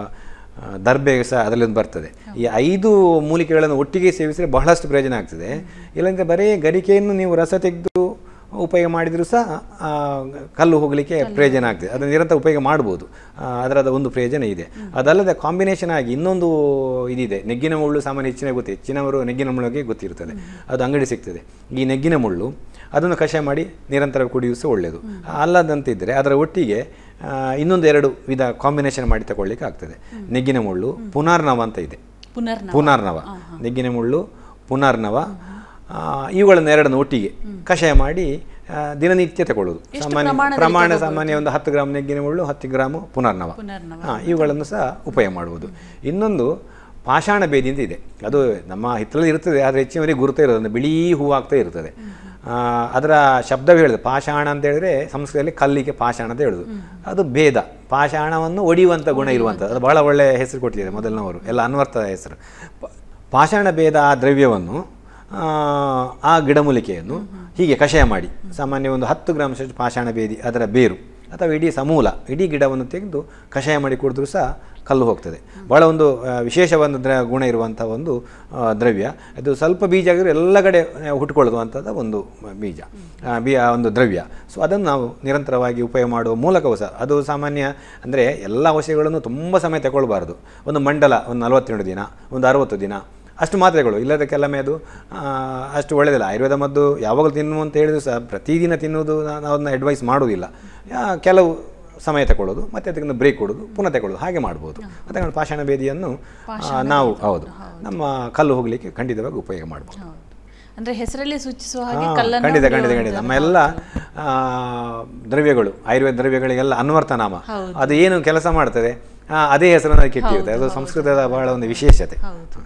ಆ, ದರ್ಬೆ ಸಹ ಅದರಲ್ಲಿ ಒಂದು ಬರ್ತದೆ ಈ ಐದು ಮೂಲಿಕೆಗಳನ್ನು ಒಟ್ಟಿಗೆ ಸೇವಿಸಿದರೆ ಬಹಳಷ್ಟು ಪ್ರಯೋಜನ ಆಗ್ತದೆ ಇಲ್ಲಂದ್ರೆ ಬರೀ ಗರಿಕೆಯನ್ನು ನೀವು ರಸ ತೆಗೆದು ಉಪಯೋಗ ಮಾಡಿದರೂ ಸಹ ಆ, ಕಲ್ಲು ಹೋಗಲಿಕ್ಕೆ ಪ್ರಯೋಜನ ಆಗ್ತದೆ ಅದನ್ನು ನಿರಂತರ ಉಪಯೋಗ ಮಾಡ್ಬೋದು ಆ, ಅದರದ ಒಂದು ಪ್ರಯೋಜನ ಇದೆ ಅದಲ್ಲದೆ ಕಾಂಬಿನೇಷನ್ ಆಗಿ ಇನ್ನೊಂದು ಇದಿದೆ ನೆಗ್ಗಿನ ಮುಳ್ಳು ಸಾಮಾನ್ಯ ಹೆಚ್ಚಿನ ಗೊತ್ತು ಹೆಚ್ಚಿನವರು ನೆಗ್ಗಿನ ಮುಳ್ಳಿಗೆ ಗೊತ್ತಿರ್ತದೆ ಅದು ಅಂಗಡಿ ಸಿಗ್ತದೆ ಈ ನೆಗ್ಗಿನ ಮುಳ್ಳು ಅದನ್ನು ಕಷಾಯ ಮಾಡಿ ನಿರಂತರ ಕುಡಿಯೂ ಸಹ ಒಳ್ಳೆಯದು ಅಲ್ಲದಂತಿದ್ದರೆ ಅದರ ಒಟ್ಟಿಗೆ ಆ, ಇನ್ನೊಂದು ಎರಡು ವಿಧ ಕಾಂಬಿನೇಷನ್ ಮಾಡಿ ತಗೊಳ್ಳಿಕ್ಕೆ ಆಗ್ತದೆ ನೆಗ್ಗಿನ ಮುಳ್ಳು ಪುನರ್ನವ ಅಂತ ಇದೆ ಪುನರ್ನ ಪುನರ್ನವ ನೆಗ್ಗಿನ ಮುಳ್ಳು ಪುನರ್ನವ ಆ, ಇವುಗಳನ್ನು ಎರಡನ್ನು ಒಟ್ಟಿಗೆ ಕಷಾಯ ಮಾಡಿ ಆ, ದಿನನಿತ್ಯ ತಗೊಳ್ಳೋದು ಸಾಮಾನ್ಯ ಪ್ರಮಾಣದಲ್ಲಿ ಪ್ರಮಾಣ ಸಾಮಾನ್ಯ ಒಂದು ಹತ್ತು ಗ್ರಾಮ್ ನೆಗ್ಗಿನ ಮುಳ್ಳು ಹತ್ತು ಗ್ರಾಮು ಪುನರ್ನವ ಪುನರ್ನವ ಹಾಂ ಇವುಗಳನ್ನು ಸಹ ಉಪಯೋಗ ಮಾಡುವುದು ಇನ್ನೊಂದು ಪಾಷಾಣ ಬೇದಿ ಅಂತ ಇದೆ ಅದು ನಮ್ಮ ಹಿತ್ತಲಲ್ಲಿ ಇರ್ತದೆ ಆದರೆ ಹೆಚ್ಚಿನವರಿಗೆ ಗುರುತೇ ಇರೋದು ಒಂದು ಬಿಳಿ ಹೂವಾಗ್ತಾ ಇರ್ತದೆ ಆ, ಅದರ ಶಬ್ದವೇ ಹೇಳಿದೆ ಪಾಷಾಣ ಅಂತ ಹೇಳಿದ್ರೆ ಸಂಸ್ಕೃತದಲ್ಲಿ ಕಲ್ಲಿಗೆ ಪಾಷಾಣ ಅಂತ ಹೇಳೋದು ಅದು ಭೇದ ಪಾಷಾಣವನ್ನು ಒಡೆಯುವಂಥ ಗುಣ ಇರುವಂಥದ್ದು ಅದು ಬಹಳ ಒಳ್ಳೆಯ ಹೆಸರು ಕೊಟ್ಟಿದೆ ಮೊದಲಿನವರು ಎಲ್ಲ ಅನ್ವರ್ಥ ಹೆಸರು ಪ- ಪಾಷಾಣ ಭೇದ ಆ ದ್ರವ್ಯವನ್ನು ಆ, ಆ ಗಿಡಮೂಲಿಕೆಯನ್ನು ಹೀಗೆ ಕಷಾಯ ಮಾಡಿ ಸಾಮಾನ್ಯ ಒಂದು ಹತ್ತು ಗ್ರಾಮಷ್ಟು ಪಾಷಾಣ ಬೇದಿ ಅದರ ಬೇರು ಅಥವಾ ಇಡೀ ಸಮೂಲ ಇಡೀ ಗಿಡವನ್ನು ತೆಗೆದು ಕಷಾಯ ಮಾಡಿ ಕುಡಿದ್ರೂ ಸಹ ಕಲ್ಲು ಹೋಗ್ತದೆ ಭಾಳ ಒಂದು ಆ, ವಿಶೇಷವಾದ ದ್ರ ಗುಣ ಇರುವಂಥ ಒಂದು ಆ, ದ್ರವ್ಯ ಅದು ಸ್ವಲ್ಪ ಬೀಜ ಆಗಿದ್ರೆ ಎಲ್ಲ ಕಡೆ ಆ, ಹುಟ್ಕೊಳ್ಳುವಂಥದ್ದು ಒಂದು ಬೀಜ ಆ, ಬಿ ಆ ಒಂದು ದ್ರವ್ಯ ಸೊ ಅದನ್ನು ನಾವು ನಿರಂತರವಾಗಿ ಉಪಯೋಗ ಮಾಡುವ ಮೂಲಕವೂ ಸಹ ಅದು ಸಾಮಾನ್ಯ ಅಂದರೆ ಎಲ್ಲ ಔಷಧಿಗಳನ್ನು ತುಂಬ ಸಮಯ ತಗೊಳ್ಬಾರ್ದು ಒಂದು ಮಂಡಲ ಒಂದು ನಲವತ್ತೆರಡು ದಿನ ಒಂದು ಅರವತ್ತು ದಿನ ಅಷ್ಟು ಮಾತ್ರೆಗಳು ಇಲ್ಲದ ಕೆಲವೊಮ್ಮೆ ಅದು ಆ, ಅಷ್ಟು ಒಳ್ಳೆಯದಿಲ್ಲ ಆಯುರ್ವೇದ ಮದ್ದು ಯಾವಾಗಲೂ ತಿನ್ನು ಅಂತ ಹೇಳಿದ್ರು ಸಹ ಪ್ರತಿದಿನ ತಿನ್ನುವುದು ನಾವು ಅದನ್ನ ಅಡ್ವೈಸ್ ಮಾಡೋದಿಲ್ಲ ಆ, ಕೆಲವು ಸಮಯ ತಗೊಳ್ಳೋದು ಮತ್ತೆ ಅದಕ್ಕೊಂದು ಬ್ರೇಕ್ ಕೊಡೋದು ಪುನಃ ತಗೊಳ್ಳೋದು ಹಾಗೆ ಮಾಡ್ಬೋದು ಮತ್ತು ಪಾಷಾಣ ಬೇದಿಯನ್ನು ಆ, ನಾವು ಹೌದು ನಮ್ಮ ಕಲ್ಲು ಹೋಗಲಿಕ್ಕೆ ಖಂಡಿತವಾಗಿ ಉಪಯೋಗ ಮಾಡ್ಬೋದು ಹೌದು ಅಂದ್ರೆ ಹೆಸರಲ್ಲಿ ಸೂಚಿಸುವ ಹಾಗೆ ಹಾ, ಕಲ್ಲನ್ನು ಖಂಡಿತ ಖಂಡಿತ ಹೊಡೆಯುವಂಥದ್ದು. ಖಂಡಿತ ನಮ್ಮ ಎಲ್ಲ ಆ, ದ್ರವ್ಯಗಳು ಆಯುರ್ವೇದ ದ್ರವ್ಯಗಳಿಗೆಲ್ಲ ಅನ್ವರ್ಥ ನಾಮ ಹೌದು. ಅದು ಏನು ಕೆಲಸ ಮಾಡ್ತದೆ ಆ, ಅದೇ ಹೆಸರನ್ನು ಅದಕ್ಕೆ ಇಟ್ಟಿರುತ್ತೆ ಅದು ಸಂಸ್ಕೃತದ ಬಹಳ ಒಂದು ವಿಶೇಷತೆ ಹೌದು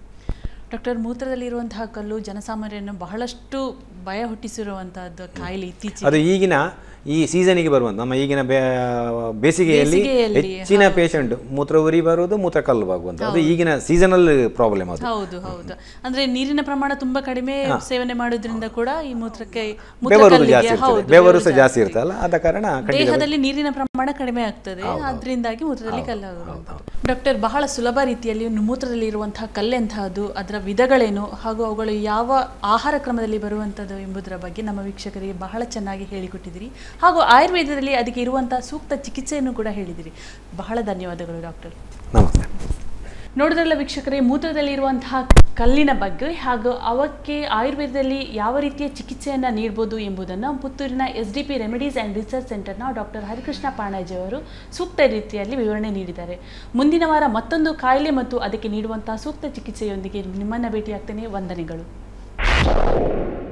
ಡಾಕ್ಟರ್ ಮೂತ್ರದಲ್ಲಿರುವಂತಹ ಕಲ್ಲು ಜನಸಾಮಾನ್ಯರನ್ನು ಬಹಳಷ್ಟು ಭಯ ಹುಟ್ಟಿಸಿರುವಂತಹದ್ದು ಕಾಯಿಲೆ ಇತ್ತೀಚೆಗೆ ಅದು ಈಗಿನ ಈ ಸೀಸನಿಗೆ ಬರುವಂತ ನಮ್ಮ ಈಗಿನ ಬೇ- ಬೇಸಿಗೆಯಲ್ಲಿ ಬೇಸಿಗೆಯಲ್ಲಿ, ಹೆಚ್ಚಿನ ಪೇಷಂಟ್ ಮೂತ್ರ ಉರಿ ಬರುವುದು ಮೂತ್ರ ಕಲ್ಲು ಆಗುವಂತ ಅದು ಈಗಿನ ಸೀಸನಲ್ ಪ್ರಾಬ್ಲಮ್ ಅದು ಹೌದು ಹೌದು ಅಂದ್ರೆ ನೀರಿನ ಪ್ರಮಾಣ ತುಂಬಾ ಕಡಿಮೆ ಸೇವನೆ ಮಾಡೋದ್ರಿಂದ ಕೂಡ ಈ ಮೂತ್ರಕ್ಕೆ ಬೆವರು ಮೂತ್ರಕಲ್ಲಿಗೆ- ಜಾಸ್ತಿ ಇರ್ತದೆ ಹೌದು, ಬೆವರು ಸಹ ಜಾಸ್ತಿ ಇರ್ತಲ್ಲ ಆದ ಕಾರಣ ಖಂಡಿತ ದೇಹದಲ್ಲಿ ನೀರಿನ ಪ್ರಮಾಣ ಕಡಿಮೆ ಆಗ್ತದೆ ಅದರಿಂದಾಗಿ ಮೂತ್ರದಲ್ಲಿ ಕಲ್ಲಾಗುವಂಥದ್ದು ಡಾಕ್ಟರ್ ಬಹಳ ಸುಲಭ ರೀತಿಯಲ್ಲಿ ಒಂದು ಮೂತ್ರದಲ್ಲಿ ಇರುವಂತಹ ಕಲ್ಲೆಂತಹದ್ದು ಅದರ ವಿಧಗಳೇನು ಹಾಗೂ ಅವುಗಳು ಯಾವ ಆಹಾರ ಕ್ರಮದಲ್ಲಿ ಬರುವಂಥದ್ದು ಎಂಬುದರ ಬಗ್ಗೆ ನಮ್ಮ ವೀಕ್ಷಕರಿಗೆ ಬಹಳ ಚೆನ್ನಾಗಿ ಹೇಳಿಕೊಟ್ಟಿದ್ದೀರಿ ಹಾಗೂ ಆಯುರ್ವೇದದಲ್ಲಿ ಅದಕ್ಕೆ ಇರುವಂತಹ ಸೂಕ್ತ ಚಿಕಿತ್ಸೆಯನ್ನು ಕೂಡ ಹೇಳಿದಿರಿ ಬಹಳ ಧನ್ಯವಾದಗಳು ಡಾಕ್ಟರ್ ನಮಸ್ತೆ ನೋಡಿದ್ರಲ್ಲ ವೀಕ್ಷಕರೇ ಮೂತ್ರದಲ್ಲಿರುವಂತಹ ಕಲ್ಲಿನ ಬಗ್ಗೆ ಹಾಗೂ ಅವಕ್ಕೆ ಆಯುರ್ವೇದದಲ್ಲಿ ಯಾವ ರೀತಿಯ ಚಿಕಿತ್ಸೆಯನ್ನು ನೀಡ್ಬೋದು ಎಂಬುದನ್ನು ಪುತ್ತೂರಿನ S D P remedies and research ಸೆಂಟರ್ನ ಡಾಕ್ಟರ್ ಹರಿಕೃಷ್ಣ ಪಾಣಾಜಿ ಅವರು ಸೂಕ್ತ ರೀತಿಯಲ್ಲಿ ವಿವರಣೆ ನೀಡಿದ್ದಾರೆ ಮುಂದಿನ ವಾರ ಮತ್ತೊಂದು ಕಾಯಿಲೆ ಮತ್ತು ಅದಕ್ಕೆ ನೀಡುವಂತಹ ಸೂಕ್ತ ಚಿಕಿತ್ಸೆಯೊಂದಿಗೆ ನಿಮ್ಮನ್ನು ಭೇಟಿಯಾಗ್ತೇನೆ ವಂದನೆಗಳು